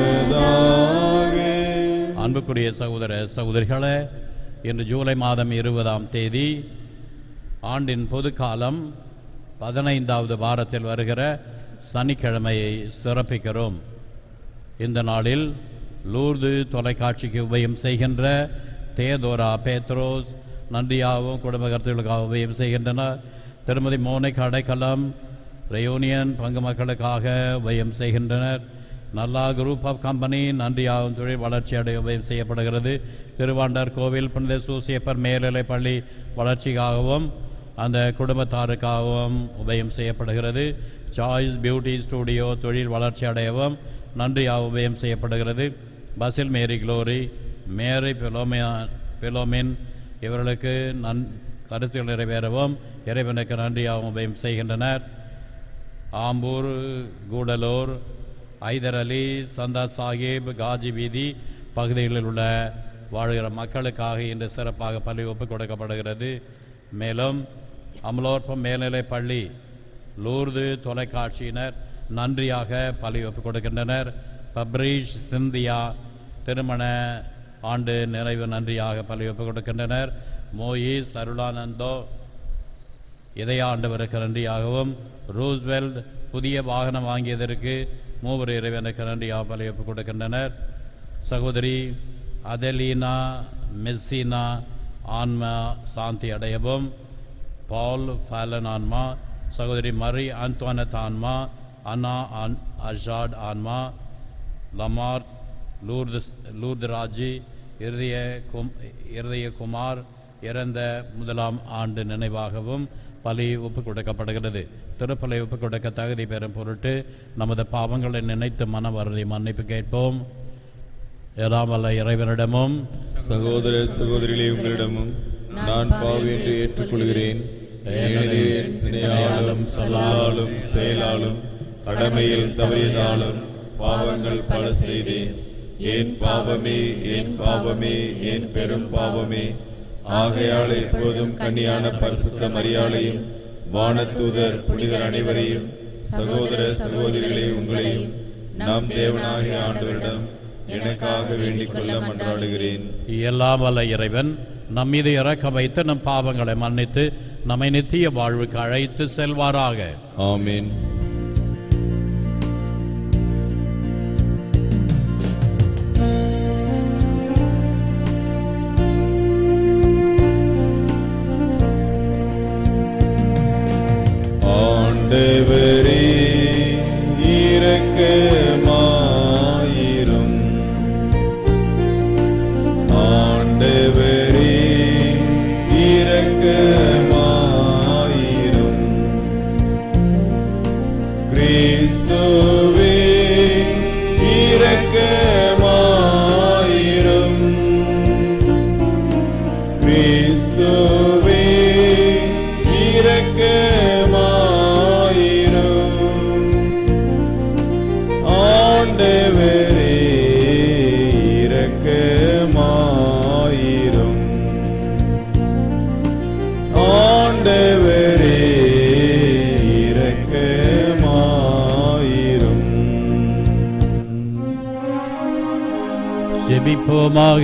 அன்புக்குரிய சகோதர சகோதரிகளே இன்று ஜூலை மாதம் இருபதாம் தேதி ஆண்டின் பொதுக்காலம் பதினைந்தாவது வாரத்தில் வருகிற சனிக்கிழமையை சிறப்பிக்கிறோம் இந்த நாளில் லூர்து தொலைக்காட்சிக்கு உபயம் செய்கின்ற தேதோரா பேத்ரோஸ் நன்றியாகவும் குடும்ப கருத்துகளுக்காக உபயம் செய்கின்றனர் திருமதி மோனிக் அடைக்கலம் ரெயூனியன் பங்கு மக்களுக்காக உபயம் செய்கின்றனர் நல்லா குரூப் ஆஃப் கம்பெனி நன்றியாகவும் தொழில் வளர்ச்சி அடைய உபயம் செய்யப்படுகிறது திருவாண்டர் கோவில் புனித சூசியப்பர் மேல்நிலைப் பள்ளி வளர்ச்சிக்காகவும் அந்த குடும்பத்தாருக்காகவும் உபயம் செய்யப்படுகிறது சாய்ஸ் பியூட்டி ஸ்டூடியோ தொழில் வளர்ச்சி அடையவும் நன்றியாக உபயம் செய்யப்படுகிறது Basil Mary Glory Mary Philomia Philomin இவர்களுக்கு நன் கருத்துகள் நிறைவேறவும் இறைவனுக்கு நன்றியாகவும் உபயம் செய்கின்றனர் ஆம்பூர் கூடலூர் ஐதர் அலி சந்தா சாஹிப் காஜி வீதி பகுதிகளில் உள்ள வாழ்கிற மக்களுக்காக இன்று சிறப்பாக பள்ளி ஒப்புக் கொடுக்கப்படுகிறது மேலும் அமலோற்பம் மேல்நிலைப் பள்ளி லூர்து தொலைக்காட்சியினர் நன்றியாக பள்ளி ஒப்புக் கொடுக்கின்றனர் பப்ரீஷ் சிந்தியா திருமண ஆண்டு நிறைவு நன்றியாக பலி ஒப்புக் கொடுக்கின்றனர் மோயிஸ் அருளானந்தோ இதய ஆண்டவருக்கு நன்றியாகவும் ரூஸ்வெல்ட் புதிய வாகனம் வாங்கியதற்கு மூவர் இறைவனுக்கு நன்றியாக பலி ஒப்புக் கொடுக்கின்றனர் சகோதரி அதலீனா மெஸ்ஸினா ஆன்மா சாந்தி அடையவும் பால் ஃபாலன் ஆன்மா சகோதரி மரி ஆந்தோனத் ஆன்மா அன்னா ஆன் அஷாட் ஆன்மா லமார் லூர்து லூர்து ராஜி இருதய கும் இருதய குமார் இறந்த முதலாம் ஆண்டு நினைவாகவும் பலி ஒப்புக் கொடுக்கப்படுகிறது திருப்பலை ஒப்புக் கொடுக்க தகுதி பெறும் பொருட்டு நமது பாவங்களை நினைத்து மன வருதி மன்னிப்பு கேட்போம் எல்லாம் வல்ல இறைவனிடமும் சகோதர சகோதரிகளே உங்களிடமும் நான் பாவி என்று ஏற்றுக்கொள்கிறேன் ஏனெனில் என் சினையாலும் சொல்லாலும் செயலாலும் கடமையில் தவறியதாலும் பாவங்கள் பல செய்தேன் என் பாவமே என் பாவமே என் பெரும் பாவமே ஆகையால் எப்போதும் கன்னியான பரிசுத்த மரியாளையும் வானதூதர் புனிதர் அனைவரையும் சகோதர சகோதரிகளே உங்களையும் நம் தேவனாகிய ஆண்டவரிடம் எனக்காக வேண்டிக் கொள்ள மன்றாடுகிறேன் எல்லாம் வல்ல இறைவன் நம் மீது இறக்க வைத்து நம் பாவங்களை மன்னித்து நம்மை நித்திய வாழ்வுக்கு அழைத்து செல்வாராக ஆமென் ஆண்டவரே இரக்கமாயிரும் ஆண்டவரே இரக்கமாயிரும் கிறிஸ்துவே இரக்கமாயிரும் கிறிஸ்துவே இரக்கமாயிரும் ஆண்டவரே இரக்கமாயிரும் ஆண்டவரே இரக்கமாயிரும் செபிப்போமாக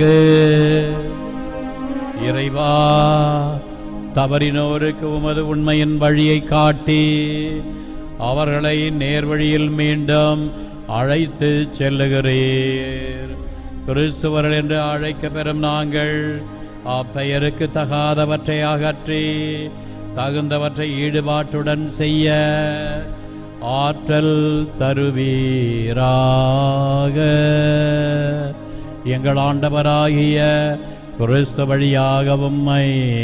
இறைவா தவறினோருக்கு உமது உண்மையின் வழியை காட்டி அவர்களை நேர்வழியில் மீண்டும் அழைத்து செல்லுகிறீர் கிறிஸ்துவர்கள் என்று அழைக்க பெறும் நாங்கள் அப்பெயருக்கு தகாதவற்றை அகற்றி தகுந்தவற்றை ஈடுபாட்டுடன் செய்ய ஆற்றல் தருவீராக எங்கள் ஆண்டவராகிய கிறிஸ்து வழியாக உம்மை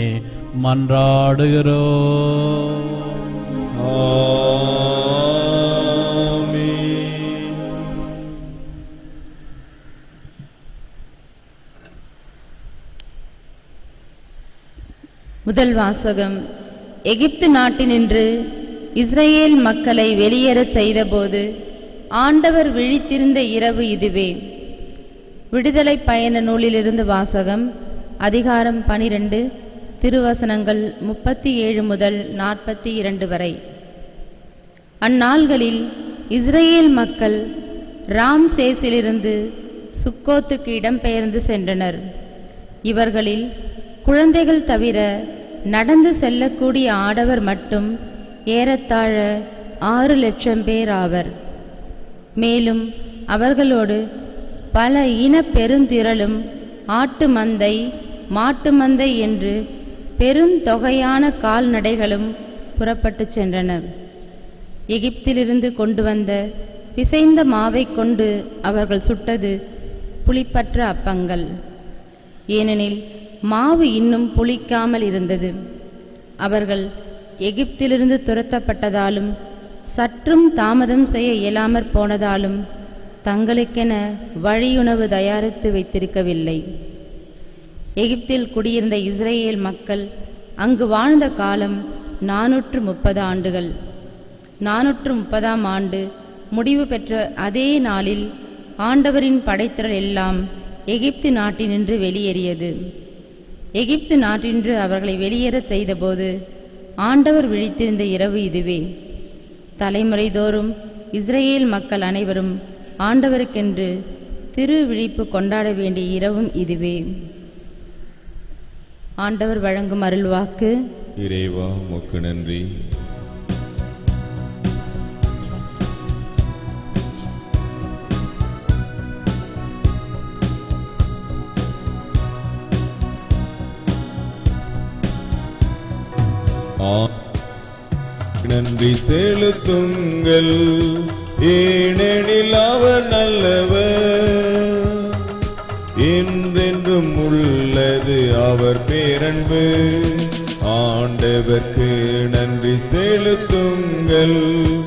மன்றாடுகிறோம் ஆமென் முதல் வாசகம் எகிப்து நாட்டினின்று இஸ்ரேல் மக்களை வெளியேறச் செய்தபோது ஆண்டவர் விழித்திருந்த இரவு இதுவே விடுதலை பயண நூலிலிருந்து வாசகம் அதிகாரம் பனிரெண்டு திருவசனங்கள் முப்பத்தி ஏழு முதல் நாற்பத்தி இரண்டு வரை அந்நாள்களில் இஸ்ரேல் மக்கள் ராம்சேஸிலிருந்து சுக்கோத்துக்கு இடம்பெயர்ந்து சென்றனர் இவர்களில் குழந்தைகள் தவிர நடந்து செல்லக்கூடிய ஆடவர் மட்டும் ஏறத்தாழ ஆறு லட்சம் பேர் ஆவர் மேலும் அவர்களோடு பல இன பெருந்திரளும் ஆட்டு மந்தை மாட்டு மந்தை என்று பெருந்தொகையான கால்நடைகளும் புறப்பட்டுச் சென்றன எகிப்திலிருந்து கொண்டு வந்த பிசைந்த மாவைக் கொண்டு அவர்கள் சுட்டது புளிப்பற்ற அப்பங்கள் ஏனெனில் மாவு இன்னும் புளிக்காமல் இருந்தது அவர்கள் எகிப்திலிருந்து துரத்தப்பட்டதாலும் சற்றும் தாமதம் செய்ய இயலாமற் போனதாலும் தங்களுக்கென வழியுணவு தயாரித்து வைத்திருக்கவில்லை எகிப்தில் குடியிருந்த இஸ்ரேல் மக்கள் அங்கு வாழ்ந்த காலம் நாநூற்று முப்பது ஆண்டுகள் நாநூற்று முப்பதாம் ஆண்டு முடிவு பெற்ற அதே நாளில் ஆண்டவரின் படைத்திரள் எல்லாம் எகிப்து நாட்டினின்று வெளியேறியது எகிப்து நாட்டினின்று அவர்களை வெளியேறச் செய்தபோது ஆண்டவர் விழித்திருந்த இரவு இதுவே தலைமுறை தோறும் இஸ்ரேல் மக்கள் அனைவரும் ஆண்டவருக்கென்று திருவிழிப்பு கொண்டாட வேண்டிய இரவும் இதுவே ஆண்டவர் வழங்கும் அருள்வாக்கு இறைவா உமக்கு நன்றி ஆ நன்றி செலுத்துங்கள் ஏனெனில் அவர் நல்லவர் என்றென்றும் உள்ளது அவர் பேரன்பு ஆண்டவர்க்கு நன்றி செலுத்துங்கள்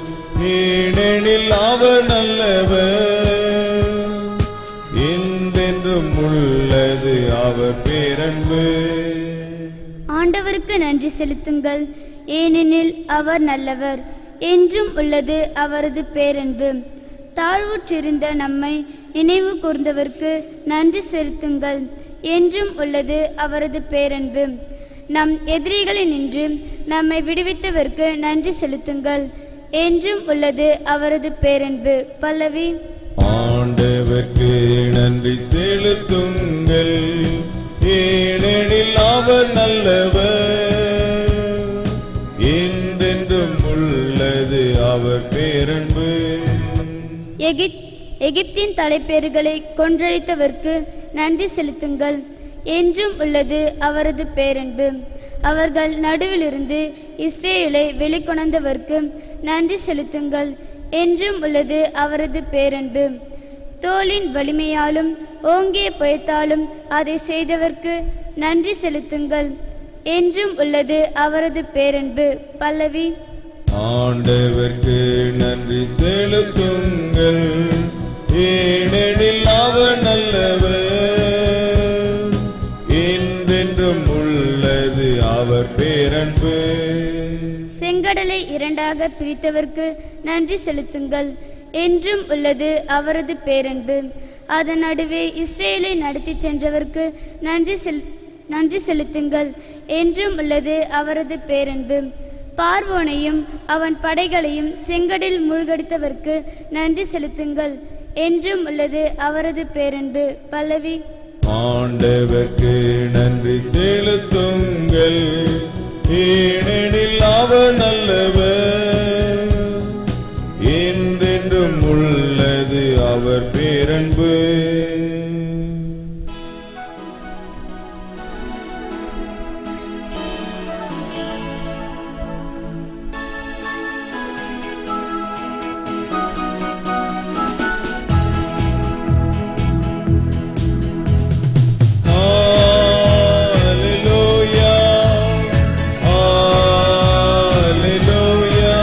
ஏனெனில் அவர் நல்லவர் என்றென்றும் உள்ளது அவர் பேரன்பு ஆண்டவருக்கு நன்றி செலுத்துங்கள் ஏனெனில் அவர் நல்லவர் என்றும் உள்ளது அவரது பேரன்பு தாழ்வுற்றிருந்த நம்மை நினைவு கூர்ந்தவர்க்கு நன்றி செலுத்துங்கள் என்றும் உள்ளது அவரது பேரன்பு நம் எதிரிகளினின்று நம்மை விடுவித்தவர்க்கு நன்றி செலுத்துங்கள் என்றும் உள்ளது அவரது பேரன்பு பல்லவி ஆண்டவர்க்கு நன்றி செலுத்துங்கள் ஏனெனில் அவர் நல்லவர் என்றென்றும் உள்ளது அவர் பேரன்பு எகிப் எகிப்தின் தலைப்பேறுகளை கொன்றழித்தவர்க்கு நன்றி செலுத்துங்கள் என்றும் உள்ளது அவரது பேரன்பு அவர்கள் நடுவிலிருந்து இஸ்ரேலை வெளிக்கொணர்ந்தவர்க்கு நன்றி செலுத்துங்கள் என்றும் உள்ளது அவரது பேரன்பு தோளின் வலிமையாலும் ஓங்கிய புயத்தாலும் அதை செய்தவர்க்கு நன்றி செலுத்துங்கள் என்றும் உள்ளது அவரது பேரன்பு பல்லவி ஆண்டவர்க்கு நன்றி செலுத்துங்கள் ஏனெனில் அவர் நல்லவர் என்றென்றும் உள்ளது அவர் பேரன்பு செங்கடலை இரண்டாக பிரித்தவர்க்கு நன்றி செலுத்துங்கள் என்றும் உள்ளது அவரது பேரன்பு அதன் நடுவே இஸ்ரேலை நடத்தி சென்றவர்க்கு நன்றி செல் நன்றி செலுத்துங்கள் என்றும் உள்ளது அவரது பேரன்பு பார்வோனையும் அவன் படைகளையும் செங்கடில் மூழ்கடித்தவர்க்கு நன்றி செலுத்துங்கள் என்றும் உள்ளது அவரது பேரன்பு பல்லவி ஆண்டவர்க்கு நன்றி செலுத்துங்கள் ஏனெனில் அவர் நல்லவர் என்றென்றும் உள்ளது அவர் பேரன்பு Hallelujah. Hallelujah.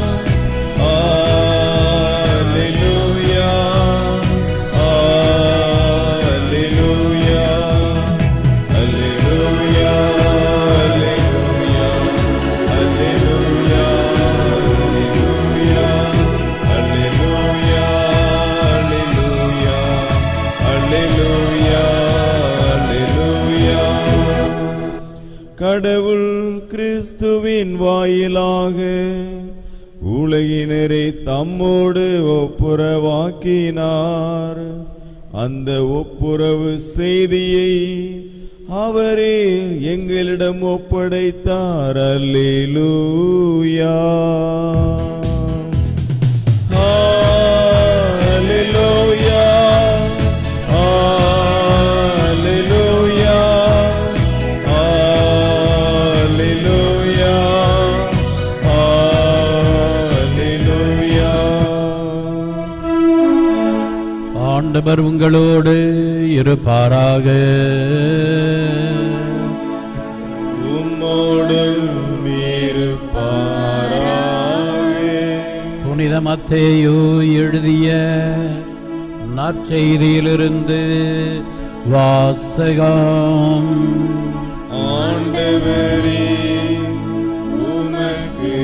Hallelujah. Hallelujah. Hallelujah. Hallelujah. Hallelujah. Hallelujah. Hallelujah. Hallelujah. Hallelujah. கடவுள் கிறிஸ்துவின் வாயிலாக உலகினரை தம்மோடு ஒப்புரவாக்கினார் அந்த ஒப்புரவு செய்தியை அவரே எங்களிடம் ஒப்படைத்தார் அல்லேலூயா Hallelujah. Hallelujah. Hallelujah. Hallelujah. ஆண்டவர் உங்களோடு இருப்பாராக உம்மோடும் இருப்பாராக. புனித மத்தேயு எழுதிய நற்செய்தியிலிருந்து வாசகம் ஆண்டவரே உமக்கு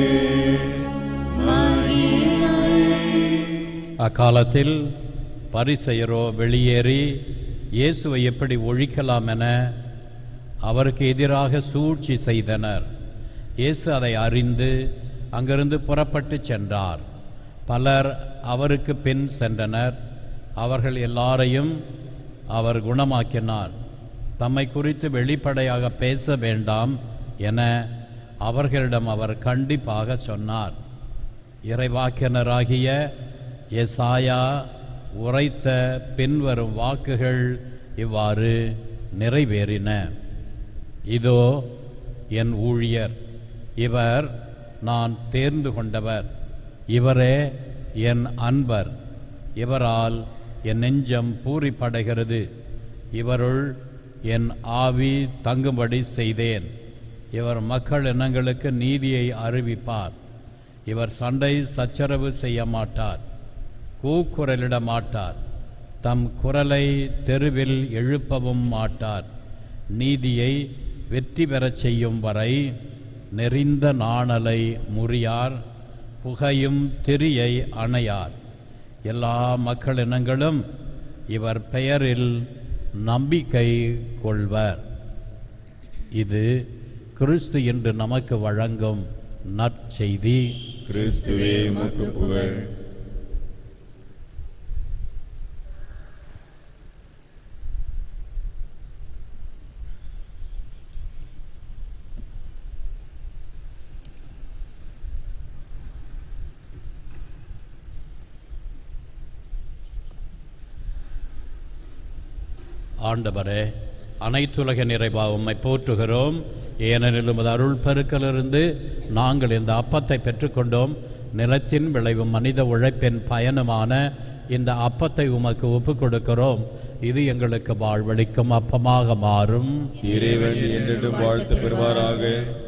அக்காலத்தில் பரிசெயரோ வெளியேறி இயேசுவை எப்படி ஒழிக்கலாம் என அவருக்கு எதிராக சூழ்ச்சி செய்தனர் இயேசு அதை அறிந்து அங்கிருந்து புறப்பட்டு சென்றார் பலர் அவருக்கு பின் சென்றனர் அவர்கள் எல்லாரையும் அவர் குணமாக்கினார் தம்மை குறித்து வெளிப்படையாக பேச வேண்டாம் என அவர்களிடம் அவர் கண்டிப்பாக சொன்னார் இறைவாக்கினராகிய எசாயா உரைத்த பின்வரும் வாக்குகள் இவ்வாறு நிறைவேறின இதோ என் ஊழியர் இவர் நான் தேர்ந்து கொண்டவர் இவரே என் அன்பர் இவரால் என் நெஞ்சம் பூரிப்படைகிறது இவருள் என் ஆவி தங்கும்படி செய்தேன் இவர் மக்கள் இனங்களுக்கு நீதியை அறிவிப்பார் இவர் சண்டை சச்சரவு செய்ய மாட்டார் கூக்குரலிட மாட்டார் தம் குரலை தெருவில் எழுப்பவும் மாட்டார் நீதியை வெற்றி பெறச் செய்யும் வரை நெறிந்த நாணலை முறியார் புகையும் திரியை அணையார் எல்லா மக்களினங்களும் இவர் பெயரில் நம்பிக்கை கொள்வர் இது கிறிஸ்து என்று நமக்கு வழங்கும் நற்செய்தி கிறிஸ்துவே உமக்கு புகழ் ஆண்டவரே அனைத்துலக நிறைவா உம்மை போற்றுகிறோம் ஏனெனில் உமது அருள் பெருக்கிலிருந்து நாங்கள் இந்த அப்பத்தை பெற்றுக்கொண்டோம் நிலத்தின் விளைவும் மனித உழைப்பின் பயனுமான இந்த அப்பத்தை உமக்கு ஒப்புக் கொடுக்கிறோம் இது எங்களுக்கு வாழ்வளிக்கும் அப்பமாக மாறும் இறைவன் என்றென்றும் வாழ்த்து பெறுவாராக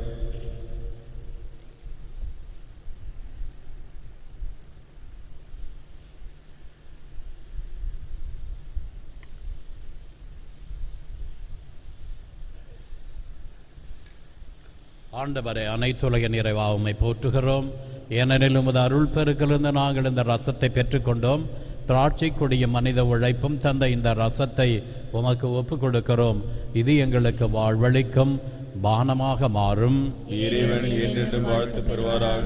ஆண்டவரே அனைத்துலக நிறைவா உம்மை போற்றுகிறோம் ஏனெனில் உமது அருள் பெருக்கிலிருந்து நாங்கள் இந்த ரசத்தை பெற்றுக்கொண்டோம் திராட்சை கொடிய மனித உழைப்பும் தந்த இந்த ரசத்தை உமக்கு ஒப்புக் கொடுக்கிறோம் இது எங்களுக்கு வாழ்வளிக்கும் பானமாக மாறும் இறைவன் என்றென்றும் வாழ்த்து பெறுவாராக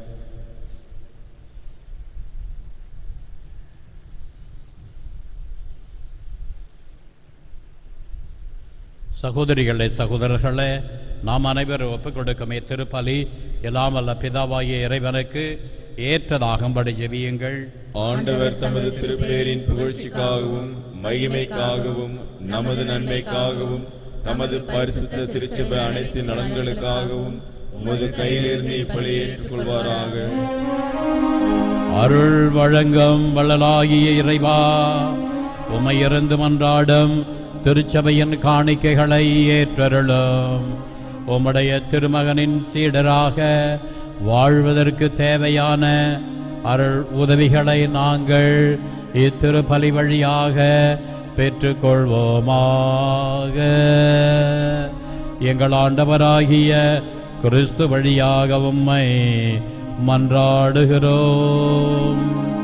சகோதரிகளே சகோதரர்களே நாம் அனைவரும் ஒப்புக் கொடுக்குமே திருப்பலி எல்லாம் வல்ல பிதாவாகிய இறைவனுக்கு ஏற்றதாகும்படி ஜெபியுங்கள் ஆண்டவர் தமது திருப்பேரின் புகழ்ச்சிக்காகவும் மகிமைக்காகவும் நமது நன்மைக்காகவும் தமது பரிசுத்த திருச்சபை அனைத்து நலன்களுக்காகவும் உமது கையிலிருந்து இப்படி ஏற்றுக்கொள்வாராக அருள் வழங்கும் வள்ளலாகிய இறைவா உமையிருந்து மன்றாடும் திருச்சபையின் காணிக்கைகளை ஏற்றருளும் உம்முடைய திருமகனின் சீடராக வாழ்வதற்கு தேவையான அருள் உதவிகளை நாங்கள் இத்திருப்பலி வழியாக பெற்றுக்கொள்வோமாக எங்கள் ஆண்டவராகிய கிறிஸ்து வழியாக உம்மை மன்றாடுகிறோம்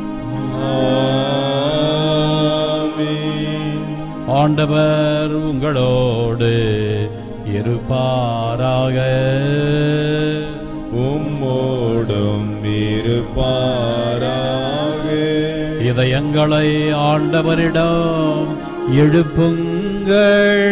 ஆண்டவர் உங்களோடு இருப்பாராக உம்மோடும் இருப்பாராக இதயங்களை ஆண்டவரிடம் எழுப்புங்கள்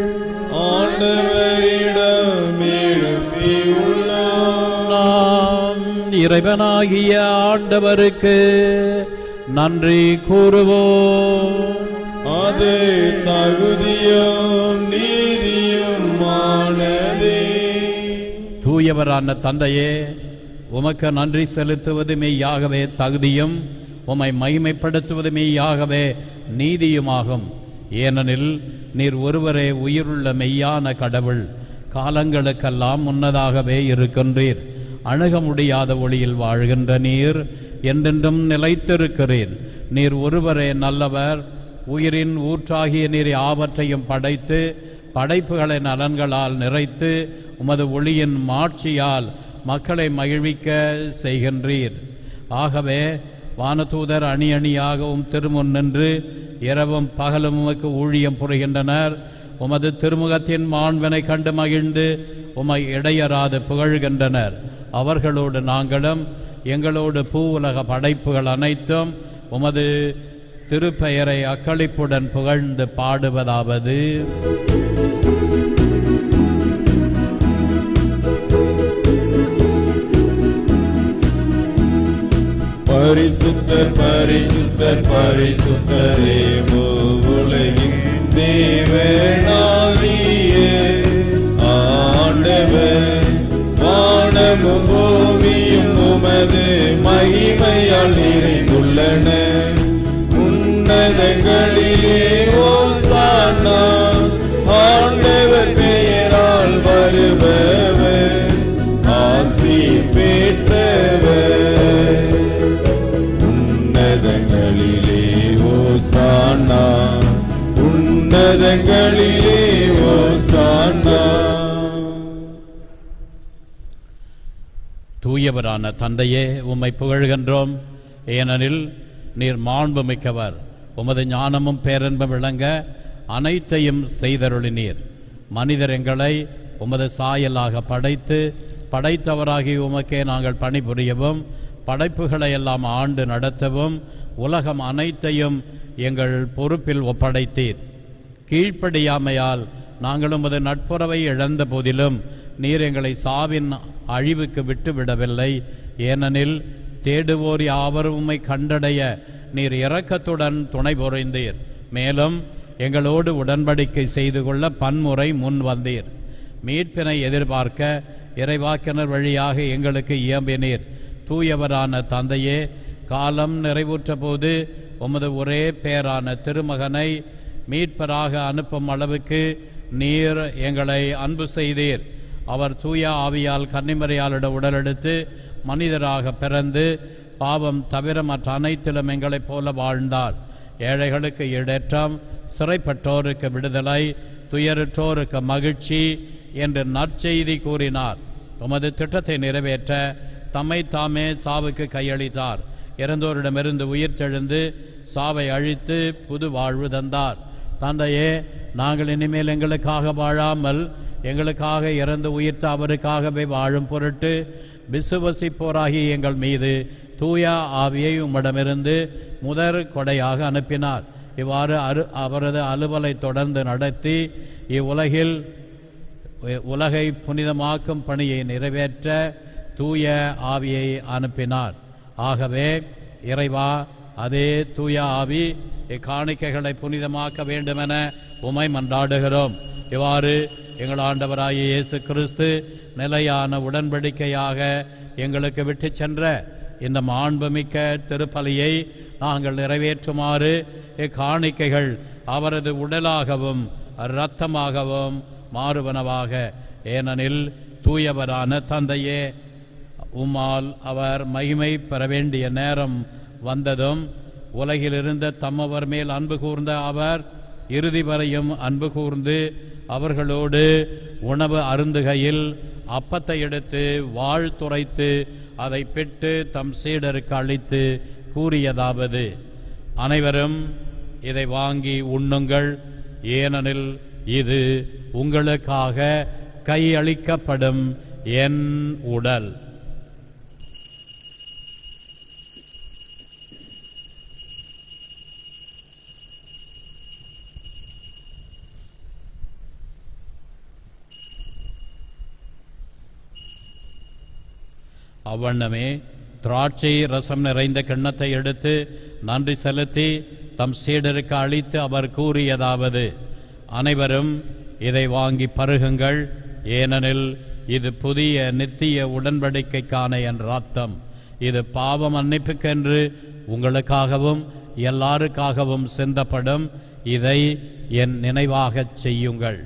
ஆண்டவரிடம் எழுப்பியுள்ளார் நாம் இறைவனாகிய ஆண்டவருக்கு நன்றி கூறுவோம் அது தகுதியும் நீதியுமானதே தூயவரான தந்தையே உமக்கு நன்றி செலுத்துவது மெய்யாகவே தகுதியும் உம்மை மகிமைப்படுத்துவது மெய்யாகவே நீதியுமாகும் ஏனெனில் நீர் ஒருவரே உயிருள்ள மெய்யான கடவுள் காலங்களுக்கெல்லாம் முன்னதாகவே இருக்கின்றீர் அணுக முடியாத ஒளியில் வாழ்கின்ற நீர் என்றென்றும் நிலைத்திருக்கிறீர் நீர் ஒருவரே நல்லவர் உயிரின் ஊற்றாகிய நீர் யாவற்றையும் படைத்து படைப்புகளை நலன்களால் நிறைத்து உமது ஒளியின் மாட்சியால் மக்களை மகிழ்விக்க செய்கின்றீர் ஆகவே வானதூதர் அணி அணியாகவும் திருமுன் நின்று இரவும் பகலும் உமக்கு ஊழியம் புரிகின்றனர் உமது திருமுகத்தின் மாண்பனை கண்டு மகிழ்ந்து உமை இடையராது புகழ்கின்றனர் அவர்களோடு நாங்களும் எங்களோடு பூ உலக படைப்புகள் அனைத்தும் உமது திருப்பெயரை அக்களிப்புடன் புகழ்ந்து பாடுவதாவது பரிசுத்தர் பரிசுத்தர் பரிசுத்தரே உலகின் தேவனாகிய ஆண்டவர் வானமும் பூமியும் உமது மகிமையால் நிறைந்துள்ளன உன்னதங்களிலே ஓசானா ஆண்டவர் பெயரால் வருபவர் ஆசி பெற்றவர் உன்னதங்களிலே ஓசானா உன்னதங்களிலே ஓசானா தூயவரான தந்தையே உம்மை புகழ்கின்றோம் ஏனெனில் நீர் மாண்புமிக்கவர் உமது ஞானமும் பேரன்பும் விளங்க அனைத்தையும் செய்தருளினீர் மனிதர் எங்களை உமது சாயலாக படைத்து படைத்தவராகி உமக்கே நாங்கள் பணிபுரியவும் படைப்புகளை எல்லாம் ஆண்டு நடத்தவும் உலகம் அனைத்தையும் எங்கள் பொறுப்பில் ஒப்படைத்தீர் கீழ்ப்படியாமையால் நாங்கள் உமது நட்புறவை இழந்த போதிலும் நீர் எங்களை சாவின் அழிவுக்கு விட்டுவிடவில்லை ஏனெனில் தேடுவோர் யாவரும் உம்மை கண்டடைய நீர் இரக்கத்துடன் துணை புரிந்தீர் மேலும் எங்களோடு உடன்படிக்கை செய்து கொள்ள பன்முறை முன் வந்தீர் மீட்பினை எதிர்பார்க்க இறைவாக்கினர் வழியாக எங்களுக்கு இயம்பினீர் தூயவரான தந்தையே காலம் நிறைவுற்ற போது உமது ஒரே பேரான திருமகனை மீட்பராக அனுப்பும் அளவுக்கு நீர் எங்களை அன்பு செய்தீர் அவர் தூய ஆவியால் கன்னிமறையாளிடம் உடலெடுத்து மனிதராக பிறந்து பாவம் தவிர மற்ற அனைத்திலும் எங்களைப் போல வாழ்ந்தார் ஏழைகளுக்கு ஈடேற்றம் சிறைப்பட்டோருக்கு விடுதலை துயருற்றோருக்கு மகிழ்ச்சி என்று நற்செய்தி கூறினார் உமது திட்டத்தை நிறைவேற்ற தம்மை தாமே சாவுக்கு கையளித்தார் இறந்தோரிடமிருந்து உயிர் தெழுந்து சாவை அழித்து புது வாழ்வு தந்தார் தந்தையே நாங்கள் இனிமேல் எங்களுக்காக வாழாமல் எங்களுக்காக இறந்து உயிர்த்த அவருக்காகவே வாழும் பொருட்டு விசுவசிப்போராகி எங்கள் மீது தூய ஆவியை உம்மிடமிருந்து முதற் கொடையாக அனுப்பினார் இவ்வாறு அரு அவரது அலுவலை தொடர்ந்து நடத்தி இவ்வுலகில் உ- உலகை புனிதமாக்கும் பணியை நிறைவேற்ற தூய ஆவியை அனுப்பினார் ஆகவே இறைவா அதே தூய ஆவி இக்காணிக்கைகளை புனிதமாக்க வேண்டுமென உமை மன்றாடுகிறோம் இவ்வாறு எங்கள் ஆண்டவராகிய இயேசு கிறிஸ்து நிலையான உடன்படிக்கையாக எங்களுக்கு விட்டுச் சென்ற இந்த மாண்புமிக்க திருப்பலியை நாங்கள் நிறைவேற்றுமாறு இக்காணிக்கைகள் அவரது உடலாகவும் இரத்தமாகவும் மாறுவனவாக ஏனெனில் தூயவரான தந்தையே உம்மால் அவர் மகிமை பெற வேண்டிய நேரம் வந்ததும் உலகிலிருந்த தம்மவர் மேல் அன்பு கூர்ந்த அவர் இறுதி வரையும் அன்பு கூர்ந்து அவர்களோடு உணவு அருந்துகையில் அப்பத்தை எடுத்து வாழ்த்துரைத்து அதை பெற்று தம் சீடருக்கு அளித்து கூறியதாவது அனைவரும் இதை வாங்கி உண்ணுங்கள் ஏனெனில் இது உங்களுக்காக கையளிக்கப்படும் என் உடல் அவ்வண்ணமே திராட்சை ரசம் நிறைந்த கிண்ணத்தை எடுத்து நன்றி செலுத்தி தம் சீடருக்கு அளித்து அவர் கூறியதாவது அனைவரும் இதை வாங்கி பருகுங்கள் ஏனெனில் இது புதிய நித்திய உடன்படிக்கைக்கான என் ரத்தம் இது பாவம் மன்னிப்புக்கென்று உங்களுக்காகவும் எல்லாருக்காகவும் சிந்தப்படும் இதை என் நினைவாகச் செய்யுங்கள்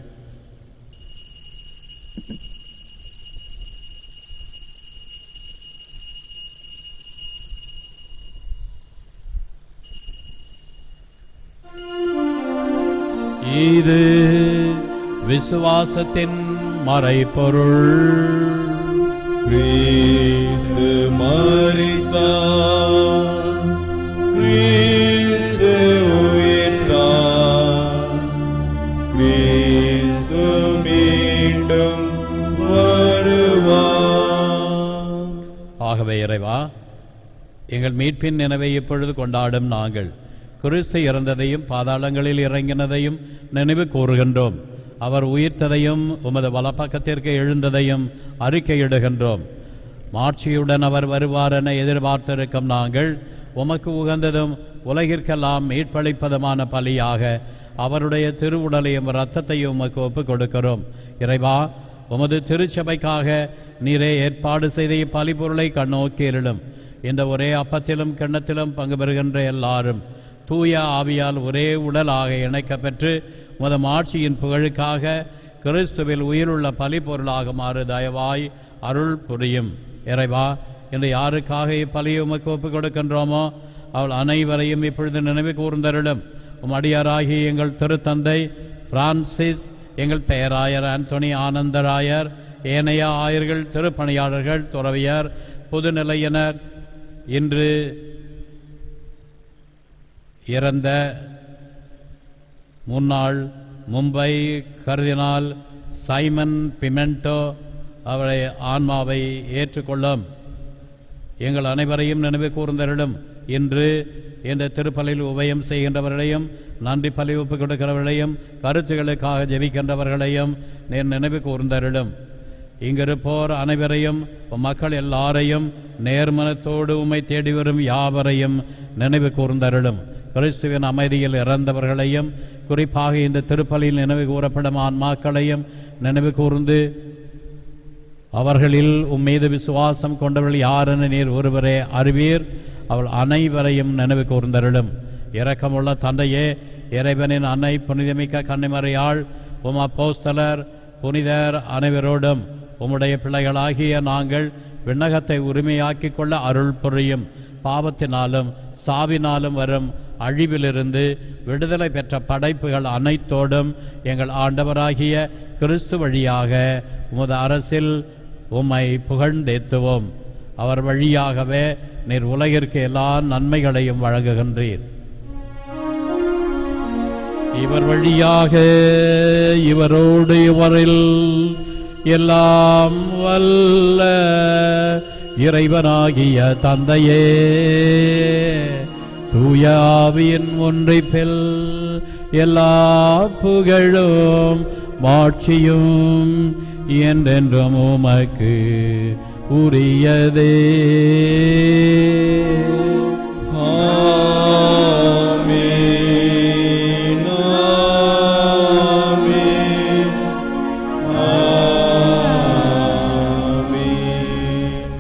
இது விசுவாசத்தின் மறைபொருள் கிறிஸ்து மரித்தார் கிறிஸ்து உயிர்த்தார் கிறிஸ்து மீண்டும் வருவார் ஆகவே இறைவா எங்கள் மீட்பின் நினைவை இப்பொழுது கொண்டாடும் நாங்கள் கிறிஸ்து இறந்ததையும் பாதாளங்களில் இறங்கினதையும் நினைவு கூறுகின்றோம் அவர் உயிர்த்ததையும் உமது வலப்பக்கத்திற்கு எழுந்ததையும் அறிக்கையிடுகின்றோம் மாட்சியுடன் அவர் வருவார் என எதிர்பார்த்திருக்கும் நாங்கள் உமக்கு உகந்ததும் உலகிற்கெல்லாம் மீட்பளிப்பதுமான பலியாக அவருடைய திருவுடலையும் இரத்தத்தையும் உமக்கு ஒப்புக் கொடுக்கிறோம் இறைவா உமது திருச்சபைக்காக நீரே ஏற்பாடு செய்த இப்பலிபொருளை கண்ணோக்கியிருளும் இந்த ஒரே அப்பத்திலும் கிண்ணத்திலும் பங்கு பெறுகின்ற எல்லாரும் தூய ஆவியால் ஒரே உடலாக இணைக்கப்பெற்று உமது ஆட்சியின் புகழுக்காக கிறிஸ்துவில் உயிருள்ள பலிபொருளாக மாறு தயவாய் அருள் புரியும் இறைவா இன்று யாருக்காக இப்பலியை உமக்கு ஒப்புக் கொடுக்கின்றோமோ அவள் அனைவரையும் இப்பொழுது நினைவு கூர்ந்தருளும் உம் அடியாராகிய எங்கள் திருத்தந்தை பிரான்சிஸ் எங்கள் பெயராயர் ஆண்டோனி ஆனந்தராயர் ஏனைய ஆயர்கள் திருப்பணியாளர்கள் துறவியர் புதுநிலையினர் இன்று இறந்த முன்னாள் மும்பை கருதினால் சைமன் பிமெண்டோ அவரை ஆன்மாவை ஏற்றுக்கொள்ளும் எங்கள் அனைவரையும் நினைவு கூர்ந்தருளும் இன்று இந்த திருப்பலில் உபயம் செய்கின்றவர்களையும் நன்றி பலி ஒப்பு கொடுக்கிறவர்களையும் கருத்துகளுக்காக ஜெபிக்கின்றவர்களையும் நீர் நினைவு கூர்ந்தருளும் இங்கிருப்போர் அனைவரையும் உம் மக்கள் எல்லாரையும் நேர்மனத்தோடு உம்மை தேடி வரும் யாவரையும் நினைவு கூர்ந்தருளும் கிறிஸ்துவின் அமைதியில் இறந்தவர்களையும் குறிப்பாக இந்த திருப்பலியில் நினைவு கூறப்படும் ஆன்மாக்களையும் நினைவு கூர்ந்து அவர்களில் உம்மீது விசுவாசம் கொண்டவர்கள் யாரென நீர் ஒருவரே அறிவீர் அவள் அனைவரையும் நினைவு கூர்ந்தருளும் இரக்கமுள்ள தந்தையே இறைவனின் அன்னை புனிதமிக்க கன்னிமறையாள் உம் அப்போஸ்தலர் புனிதர் அனைவரோடும் உம்முடைய பிள்ளைகளாகிய நாங்கள் விண்ணகத்தை உரிமையாக்கிக் கொள்ள அருள் புரியும் பாவத்தினாலும் சாவினாலும் வரும் அழிவிலிருந்து விடுதலை பெற்ற படைப்புகள் அனைத்தோடும் எங்கள் ஆண்டவராகிய கிறிஸ்து வழியாக உமது அரசில் உம்மை புகழ்ந்தேத்துவோம் அவர் வழியாகவே நீர் உலகிற்கு எல்லா நன்மைகளையும் வழங்குகின்றீர் இவர் வழியாக இவரோடு இவரில் எல்லாம் வல்ல இறைவனாகிய தந்தையே தூய ஆவியின் ஒன்றிப்பில் எல்லா புகழும் மாட்சியும் என்றென்றும் உமக்கு உரியதே ஆமென், ஆமென், ஆமென்.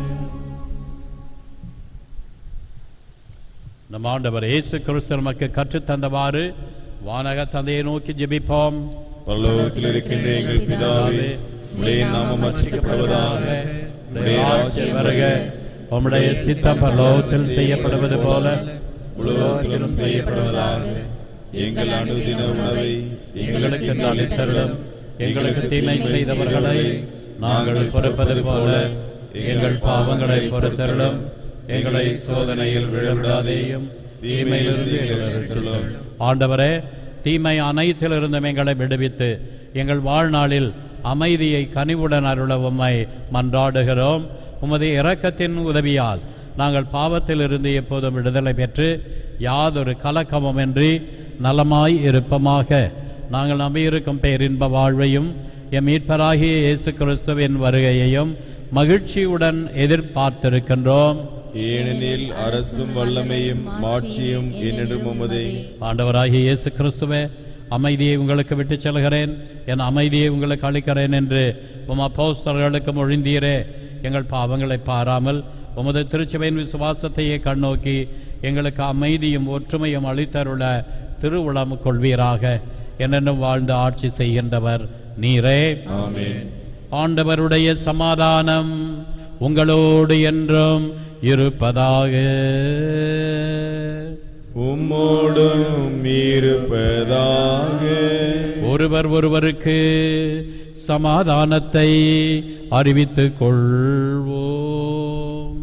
நம் ஆண்டவர் இயேசு கிறிஸ்து நமக்கு கற்றுத்தந்தவாறு வானக தந்தையை நோக்கி ஜெபிப்போம் பரலோகத்தில் இருக்கின்ற எங்கள் பிதாவே உடைய நாமம் அர்ச்சிக்கப்படுவதாக உடைய ராஜ்யம் வருக உம்முடைய சித்தம் பரலோகத்தில் செய்யப்படுவது போல உலகத்திலும் செய்யப்படுவதாக எங்கள் அனுதின உணவை எங்களுக்கு இன்று அளித்தருளும் எங்களுக்கு தீமை செய்தவர்களை நாங்கள் பொறுப்பது போல எங்கள் பாவங்களை பொறுத்தருளும் எங்களை சோதனையில் விழவிடாதேயும் தீமையிலிருந்து எங்களை ரட்சித்தருளும். ஆண்டவரே தீமை அனைத்திலிருந்தும் எங்களை விடுவித்து எங்கள் வாழ்நாளில் அமைதியை கனிவுடன் அருள உம்மை மன்றாடுகிறோம் உமது இரக்கத்தின் உதவியால் நாங்கள் பாவத்திலிருந்து எப்போதும் விடுதலை பெற்று யாதொரு கலக்கமுமின்றி நலமாய் இருப்பமாக நாங்கள் நம்பியிருக்கும் பேரின்ப வாழ்வையும் எம் மீட்பராகிய இயேசு கிறிஸ்துவின் வருகையையும் மகிழ்ச்சியுடன் எதிர்பார்த்திருக்கின்றோம் ஏனெனில் அரசும் வல்லமையும் மாட்சியும் என்னிடம் உமதே ஆண்டவராகிய இயேசு கிறிஸ்துவே அமைதியை உங்களுக்கு விட்டுச் செல்கிறேன் என் அமைதியை உங்களுக்கு அளிக்கிறேன் என்று உம் அப்போஸ்தலர்களுக்கு மொழிந்தீரே எங்கள் பாவங்களை பாராமல் உமது திருச்சபையின் விசுவாசத்தையே கண்ணோக்கி எங்களுக்கு அமைதியும் ஒற்றுமையும் அளித்தருள திருவுளம் கொள்வீராக என்னென்னும் வாழ்ந்து ஆட்சி செய்கின்றவர் நீரே ஆண்டவருடைய சமாதானம் உங்களோடு என்றும் இருப்பதாக உம்மோடும் இருப்பதாக ஒருவர் ஒருவருக்கு சமாதானத்தை அறிவித்துக் கொள்வோம்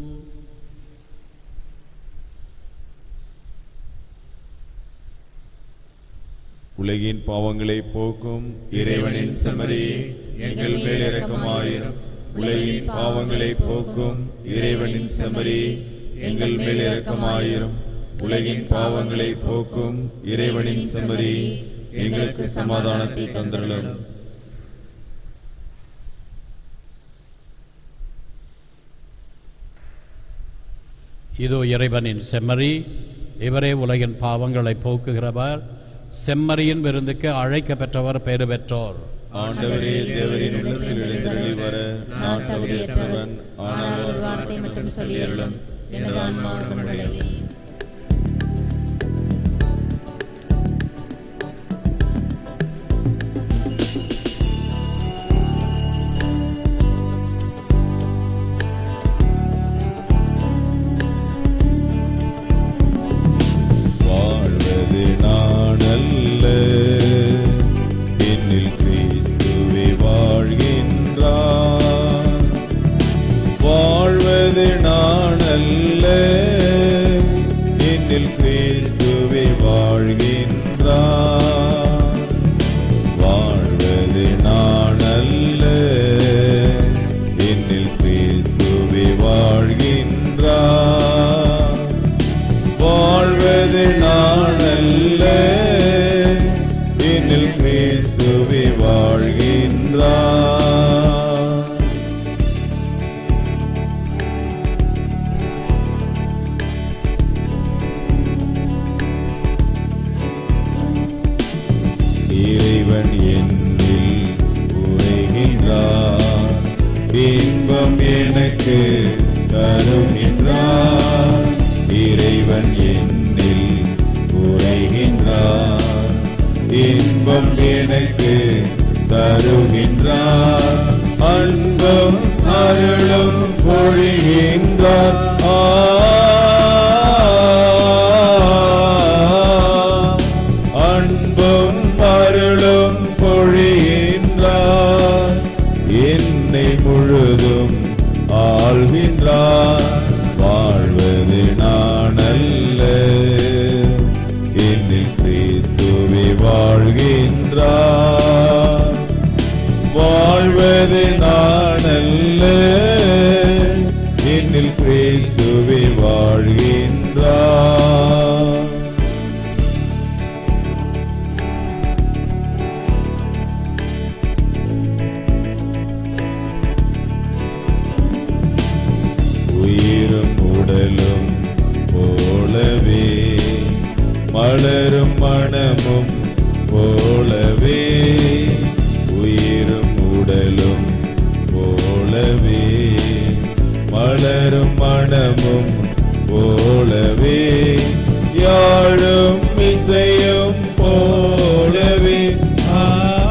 உலகின் பாவங்களை போக்கும் இறைவனின் செமரி எங்கள் மேல் இரக்கமாயிரும் உலகின் பாவங்களை போக்கும் இறைவனின் செமரி எங்கள் மேல் இரக்கமாயிரும் உலகின் பாவங்களை போக்கும் இறைவனின் செம்மறி எங்களுக்கு சமாதானத்தை தந்தருளும் இதோ இறைவனின் செம்மறி இவரே உலகின் பாவங்களை போக்குகிறவர் செம்மறியின் விருந்துக்கு அழைக்க பெற்றவர் பேறு பெற்றோர் ஆண்டவரே தேவரின் உள்ளத்தில் எழுந்தருளி வர நான் தகுதியற்றவன் ஆனால் ஒரு வார்த்தை மட்டும் சொல்லியருளும் எனது ஆன்மா குணமடையும் வாழ்வது நானல்ல என்னில் கிறிஸ்துவே வாழ்கின்றார் வாழ்வது நானல்ல என்னில் கிறிஸ்துவே வாழ்கின்றார் வாழ்வது நானல்ல என்னில் கிறிஸ்துவே வாழ்கின்றார் வாழ்வது நானல்ல என்னில் கிறிஸ்துவே வாழ்கின்றார் இறைவன் என்னில் உரைகின்றார் இன்பம் எனக்கு தருகின்றார் இறைவன் என்னில் உரைகின்றார் இன்பம் எனக்கு தருகின்றார் அன்பும் அருளும் பொழிகின்றார் அன்பும் அருளும் பொழிகின்றார் என்னை முழுதும் ஆள்கின்றார் வாழ்வது நானல்ல என்னில் கிறிஸ்துவே வாழ்கின்றார் வாழ்வது நானல்ல என்னில் கிறிஸ்துவே வாழ்கின்றார் உயிரும் உடலும் போலவே மலரும் மனமும் போலவே உயிரும் உடலும் போலவே மலரும் மனமும் போலவே யாழும் இசையும் போலவே ஆ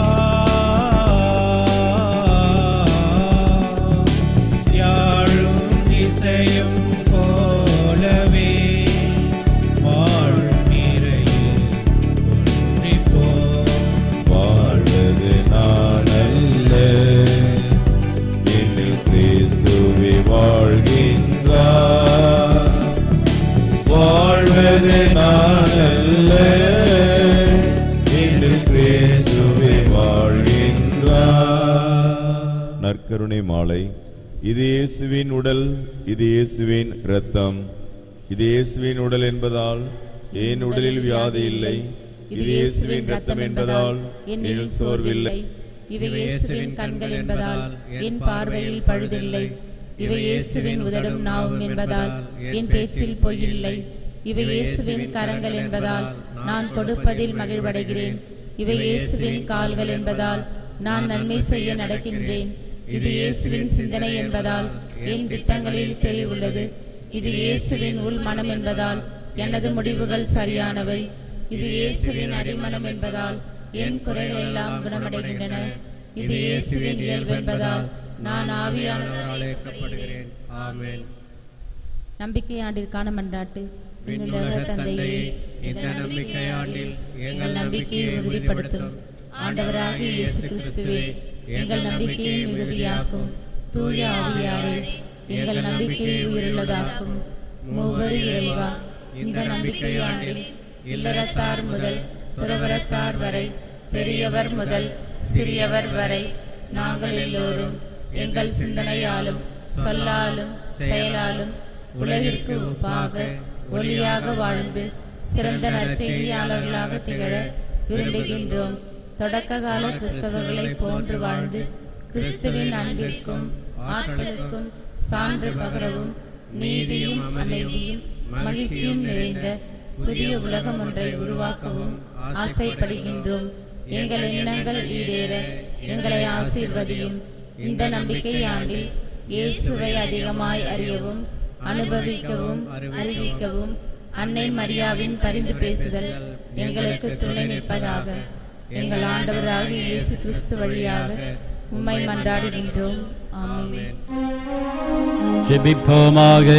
யாழும் இசையும் போலவே வாழும் நிறையில் ஒன்றிப்போம் வாழ்வது நானல்ல என்னில் கிறிஸ்துவே வாழ்கின்றார் வாழ்வது நானல்ல என்னில் கிறிஸ்துவே வாழ்கின்றார் நற்கருணை மாலை இது இயேசுவின் உடல் இது இயேசுவின் இரத்தம் இது இயேசுவின் உடல் என்பதால் என் உடலில் வியாதி இல்லை இது இயேசுவின் இரத்தம் என்பதால் என்னில் சோர்வில்லை இவை இயேசுவின் கண்கள் என்பதால் என் பார்வையில் பழுதில்லை இவை இயேசுவின் உதடும் நாவும் என்பதால் என் பேச்சில் பொய்யில்லை இவை இயேசுவின் கரங்கள் என்பதால் நான் கொடுப்பதில் மகிழ்வடைகிறேன் இவை இயேசுவின் கால்கள் என்பதால் நான் நன்மை செய்ய நடக்கின்றேன் இது இயேசுவின் சிந்தனை என்பதால் என் திட்டங்களில் தெரிவுள்ளது இது இயேசுவின் உள் மனம் என்பதால் எனது முடிவுகள் சரியானவை இது இயேசுவின் அடிமனம் என்பதால் என் குறைகள் எல்லாம் குணமடைகின்றன இது இயேசுவின் இயல்பு என்பதால் நான் ஆவியானவராலே அழைக்கப்படுகிறேன் ஆமென் நம்பிக்கை ஆண்டிற்கான மன்றாட்டு விண்ணுலக தந்தையே இந்த நம்பிக்கை ஆண்டில் எங்கள் நம்பிக்கையை உறுதிப்படுத்தும் ஆண்டவராகிய இயேசு கிறிஸ்துவே எங்கள் நம்பிக்கையை மிகுதியாக்கும் தூய ஆவியாரே எங்கள் நம்பிக்கையை உயிருள்ளதாக்கும் மூவரு இறைவா இந்த நம்பிக்கை ஆண்டில் இல்லறத்தார் முதல் துறவரத்தார் வரை பெரியவர் முதல் சிறியவர் வரை நாங்கள் எல்லோரும் எங்கள் சிந்தனையாலும் சொல்லாலும் செயலாலும் உலகிற்கு ஒப்பாக ஒளியாக வாழ்ந்து சிறந்த நற்செய்தியாளர்களாக திகழ விரும்புகின்றோம் தொடக்க கால கிறிஸ்தவர்களைப் போன்று வாழ்ந்து கிறிஸ்துவின் அன்பிற்கும் ஆற்றலுக்கும் சான்று பகரவும் நீதியும் அமைதியும் மகிழ்ச்சியும் நிறைந்த புதிய உலகம் ஒன்றை உருவாக்கவும் ஆசைப்படுகின்றோம் எங்கள் எண்ணங்கள் ஈடேற எங்களை ஆசீர்வதியும் இந்த நம்பிக்கை ஆண்டில் இயேசுவை அதிகமாய் அறியவும் அனுபவிக்கவும் அறிவிக்கவும் அன்னை மரியாவின் பரிந்து பேசுதல் எங்களுக்கு துணை நிற்பதாக எங்கள் ஆண்டவராகிய இயேசு கிறிஸ்து வழியாக உம்மை மன்றாடுகின்றோம் ஆமென் ஜெபிப்போமாக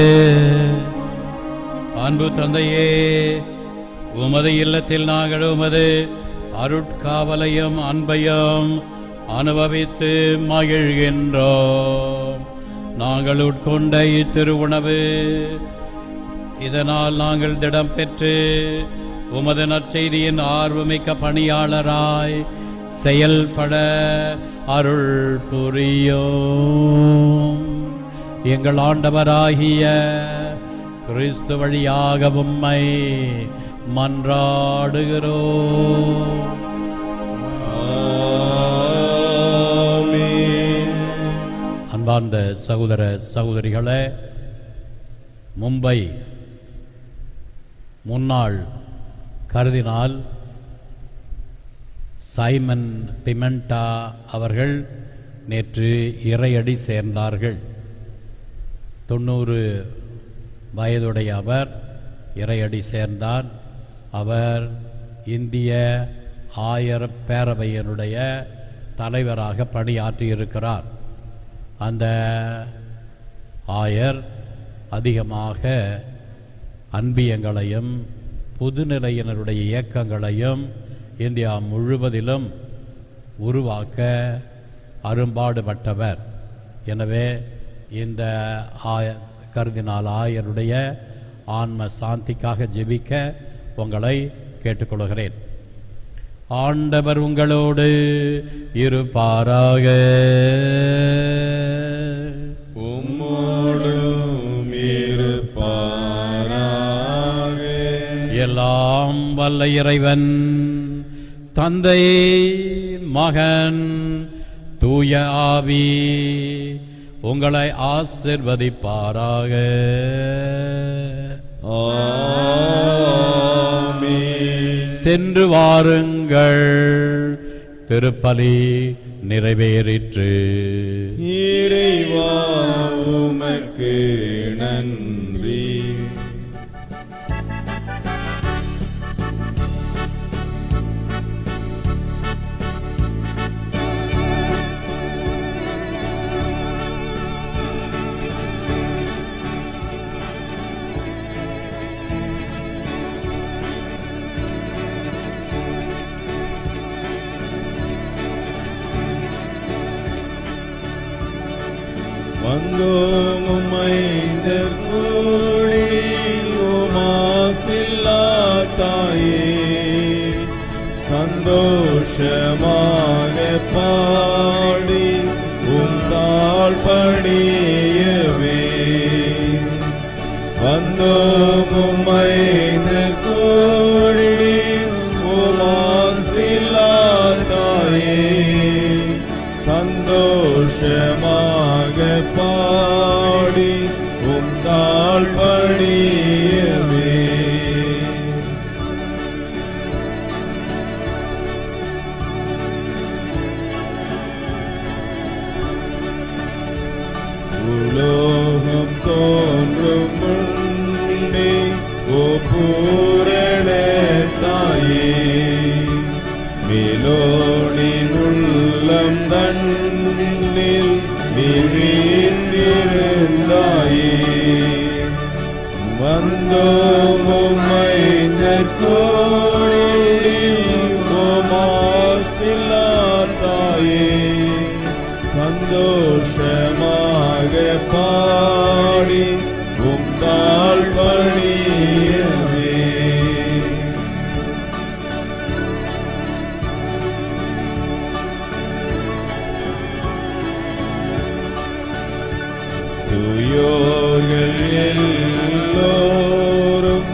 அன்பு தந்தையே உமது இல்லத்தில் நாங்கள் உமது அருட்காவலையும் அன்பையும் அனுபவித்து மகிழ்கின்றோம் நாங்கள் உட்கொண்ட இத்திருவுணவு இதனால் நாங்கள் திடம் பெற்று உமது நற்செய்தியின் ஆர்வமிக்க பணியாளராய் செயல்பட அருள் புரியும் எங்கள் ஆண்டவராகிய கிறிஸ்து வழியாக உம்மை மன்றாடுகிறோம் அன்பார்ந்த சகோதர சகோதரிகளே மும்பை முன்னாள் கருதினால் சைமன் பிமெண்டா அவர்கள் நேற்று இறையடி சேர்ந்தார்கள் தொண்ணூறு வயதுடைய அவர் இறையடி சேர்ந்தார் அவர் இந்திய ஆயர் பேரவையினுடைய தலைவராக பணியாற்றியிருக்கிறார் அந்த ஆயர் அதிகமாக அன்பியங்களையும் புதுநிலையினருடைய இயக்கங்களையும் இந்தியா முழுவதிலும் உருவாக்க அரும்பாடுபட்டவர் எனவே இந்த ஆய கருதினால் ஆயருடைய ஆன்ம சாந்திக்காக ஜெபிக்க உங்களை கேட்டுக்கொள்கிறேன் ஆண்டவர் உங்களோடு இருப்பாராக உம்மோடும் இருப்பாராக எல்லாம் வல்ல இறைவன் தந்தை மகன் தூய ஆவி உங்களை ஆசிர்வதிப்பாராக ஆமென். சென்று வாருங்கள் திருப்பலி நிறைவேறிற்று இறைவா உமக்கு நன்றி வந்தோம் உம்மைந்த கூடி உமாசில்லா தாயே சந்தோஷமாக பாடி உம் தாழ் பணியவே வந்தோம் உம்மைந்த கூடி உமாசில்லா தாயே சந்தோஷமாக பாடி உம் தாழ் பணியவே உலோகம் தோன்றும் முன்னே ஓ பூரண தாயே மேலோனின் உள்ளம் தன்னில் நீர்வீர்ந்திருந்தாயே வந்தோம் உம்மை நற்கோடி ஓமாசில்லா தாயே சந்தோஷமாக பாடி உம் தாழ் பணியவே துயோர்கள் எல்லோரும்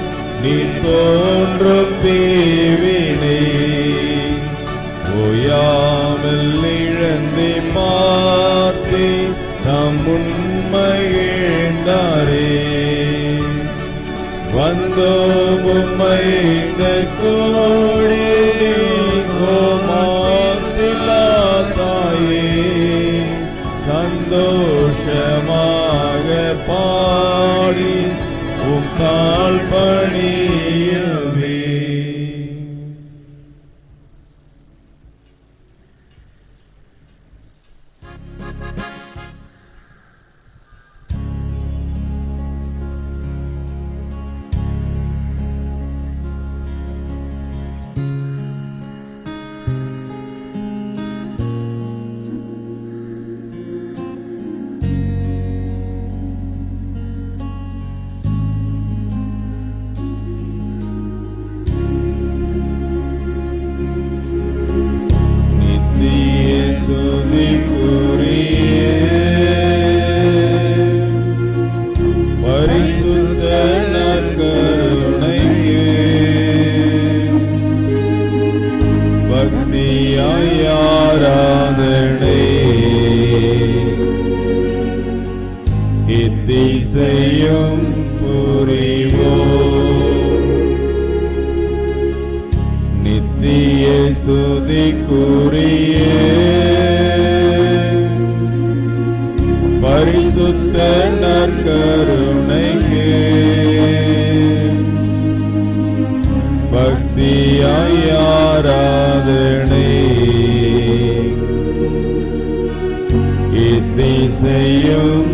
தோன்றும் தீவினை ஓயாமல் இழந்தி பார்த்தே தம் உண்மையிழ்ந்தாரே வந்தோம் உம்மை இந்த கோடி கோமாசிலா தாயே சந்தோஷமாக பாடி உம் தாழ் பணியவே நித்திய ஸ்துதிக்குரிய பரிசுத்த நற்கருணைக்கு பக்தியாய் ஆராதனை இத்திசையும் புரிவோம் நித்திய ஸ்துதிக்குரிய பரிசுத்த நற்கருணைக்கு பக்தியாய் ஆராதனை இத்திசையும்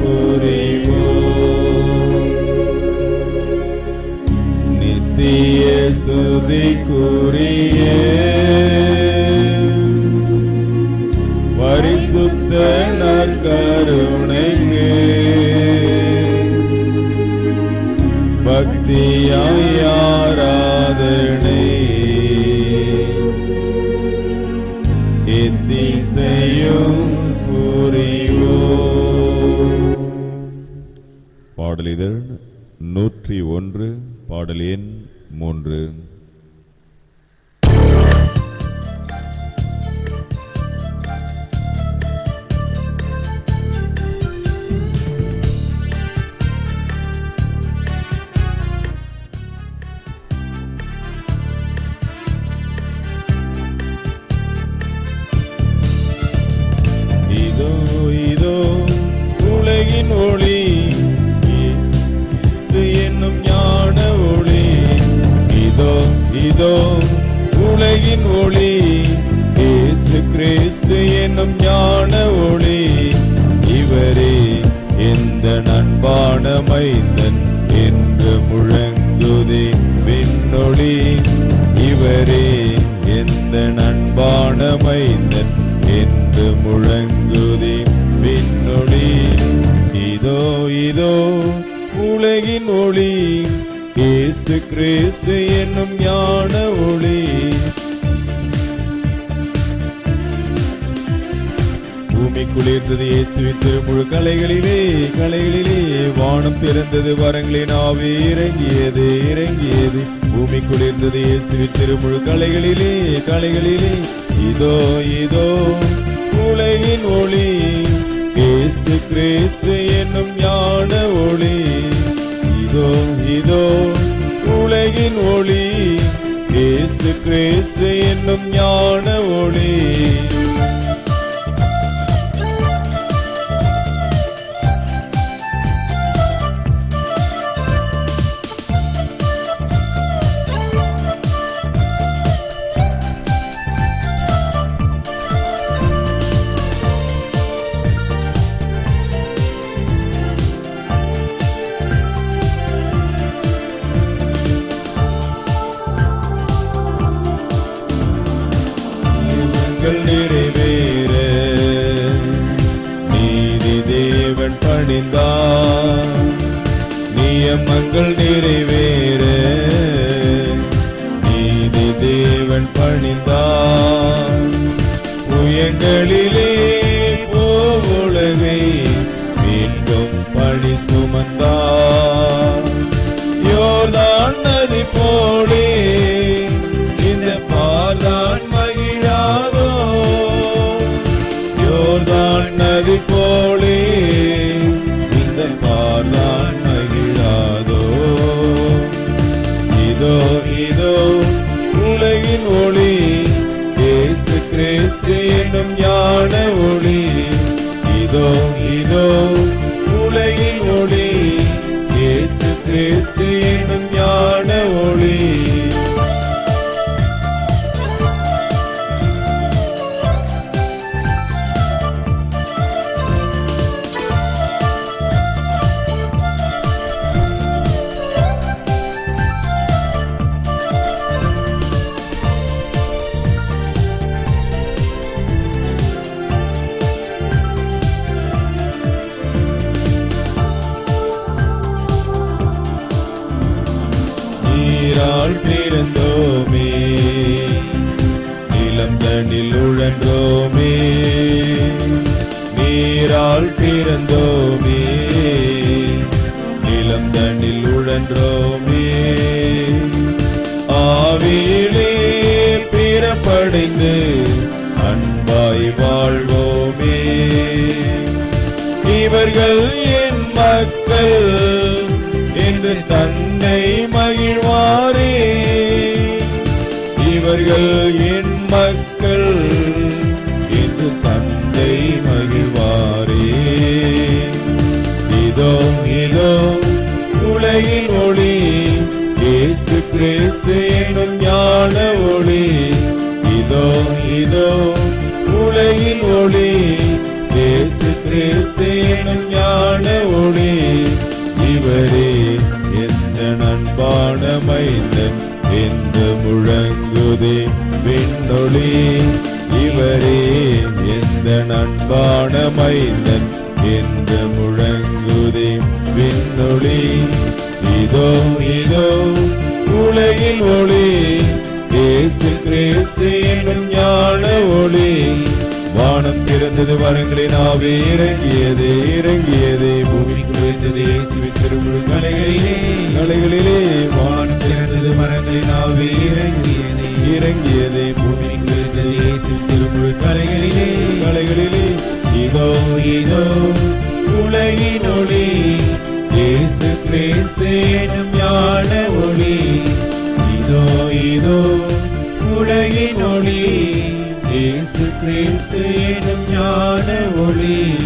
புரிவோம் நித்திய ஸ்துதிக்குரிய பரிசுத்த நற்கருணைக்கு பக்தியாய் ஆராதனை எத்திசையும் புரிவோம் பாடல் இதழ் நூற்றி ஒன்று பாடல் எண் மூன்று இதோ இதோ உலகின் ஒளி கிறிஸ்து என்னும் ஞான ஒளி இதோ இதோ உலகின் ஒளி இயேசு கிறிஸ்து என்னும் ஞான ஒளி இவரே எந்த நண்பான மைந்தன் என்று முழங்குதே விண்ணொளி இவரே எந்த நண்பான மைந்தன் என்று முழங்குதே விண்ணொளி இதோ இதோ உலகின் ஒளி இயேசு கிறிஸ்து என்னும் ஞான ஒளி பூமி குளிர்ந்தது இயேசுவின் திருமுழு கலைகளிலே கலைகளிலே வானம் திறந்தது வரங்களின் ஆவி இறங்கியது இறங்கியது பூமி குளிர்ந்தது இயேசுவின் திருமுழு கலைகளிலே கலைகளிலே இதோ இதோ உலகின் ஒளி இயேசு கிறிஸ்து என்னும் ஞான ஒளி இதோ இதோ உலகின் ஒளி இயேசு கிறிஸ்து என்னும் ஞான ஒளி நியமங்கள் நிறைவேற நீதி தேவன் பணிந்தார் நியமங்கள் நிறைவேற நீதி தேவன் பணிந்தார் புயங்களிலே போவுலகை மீண்டும் பணி சுமந்தார் யோர்தான் நதி போ உலகின் ஒளி இயேசு கிறிஸ்து என்னும் ஞான ஒளி இதோ இதோ உலகின் ஒளி இயேசு கிறிஸ்து என்னும் ஞான ஒளி நீரால் பிறந்தோமே நிலம் தண்ணில் உழன்றோமே நீரால் பிறந்தோமே நிலம் தண்ணில் உழன்றோமே ஆவியிலே பிறப்படைந்து அன்பாய் வாழ்வோமே இவர்கள் என் மக்கள் என்று தன்னை மகிழ்வாரே இவர்கள் என் மக்கள் என்று தந்தை மகிழ்வாரே இதோ இதோ உலகின் ஒளி இயேசு கிறிஸ்து என்னும் ஞான ஒளி இதோ இதோ உலகின் ஒளி இயேசு கிறிஸ்து என்னும் ஞான ஒளி இவரே எந்த நண்பான மைந்தன் என்று முழங்குதே விண்ணொளி இவரே எந்த நண்பான மைந்தன் என்று முழங்குதே விண்ணொளி இதோ இதோ உலகின் ஒளி இயேசு கிறிஸ்து என்னும் ஞான ஒளி வானம் திறந்தது வரங்களின் ஆவே இறங்கியது இறங்கியது பூமி குளிர்ந்தது இயேசுவின் திருமுழு கலைகளிலே கலைகளிலே வானம் திறந்தது மரங்களின் ஆவே இறங்கியது இறங்கியது பூமி குளிர்ந்தது இயேசுவின் திருமுழு கலைகளிலே கலைகளிலே இதோ இதோ உலகின் ஒளி இயேசு கிறிஸ்து என்னும் ஞான ஒளி இதோ இதோ உலகின் ஒளி இயேசு கிறிஸ்து எனும் ஞான ஒளி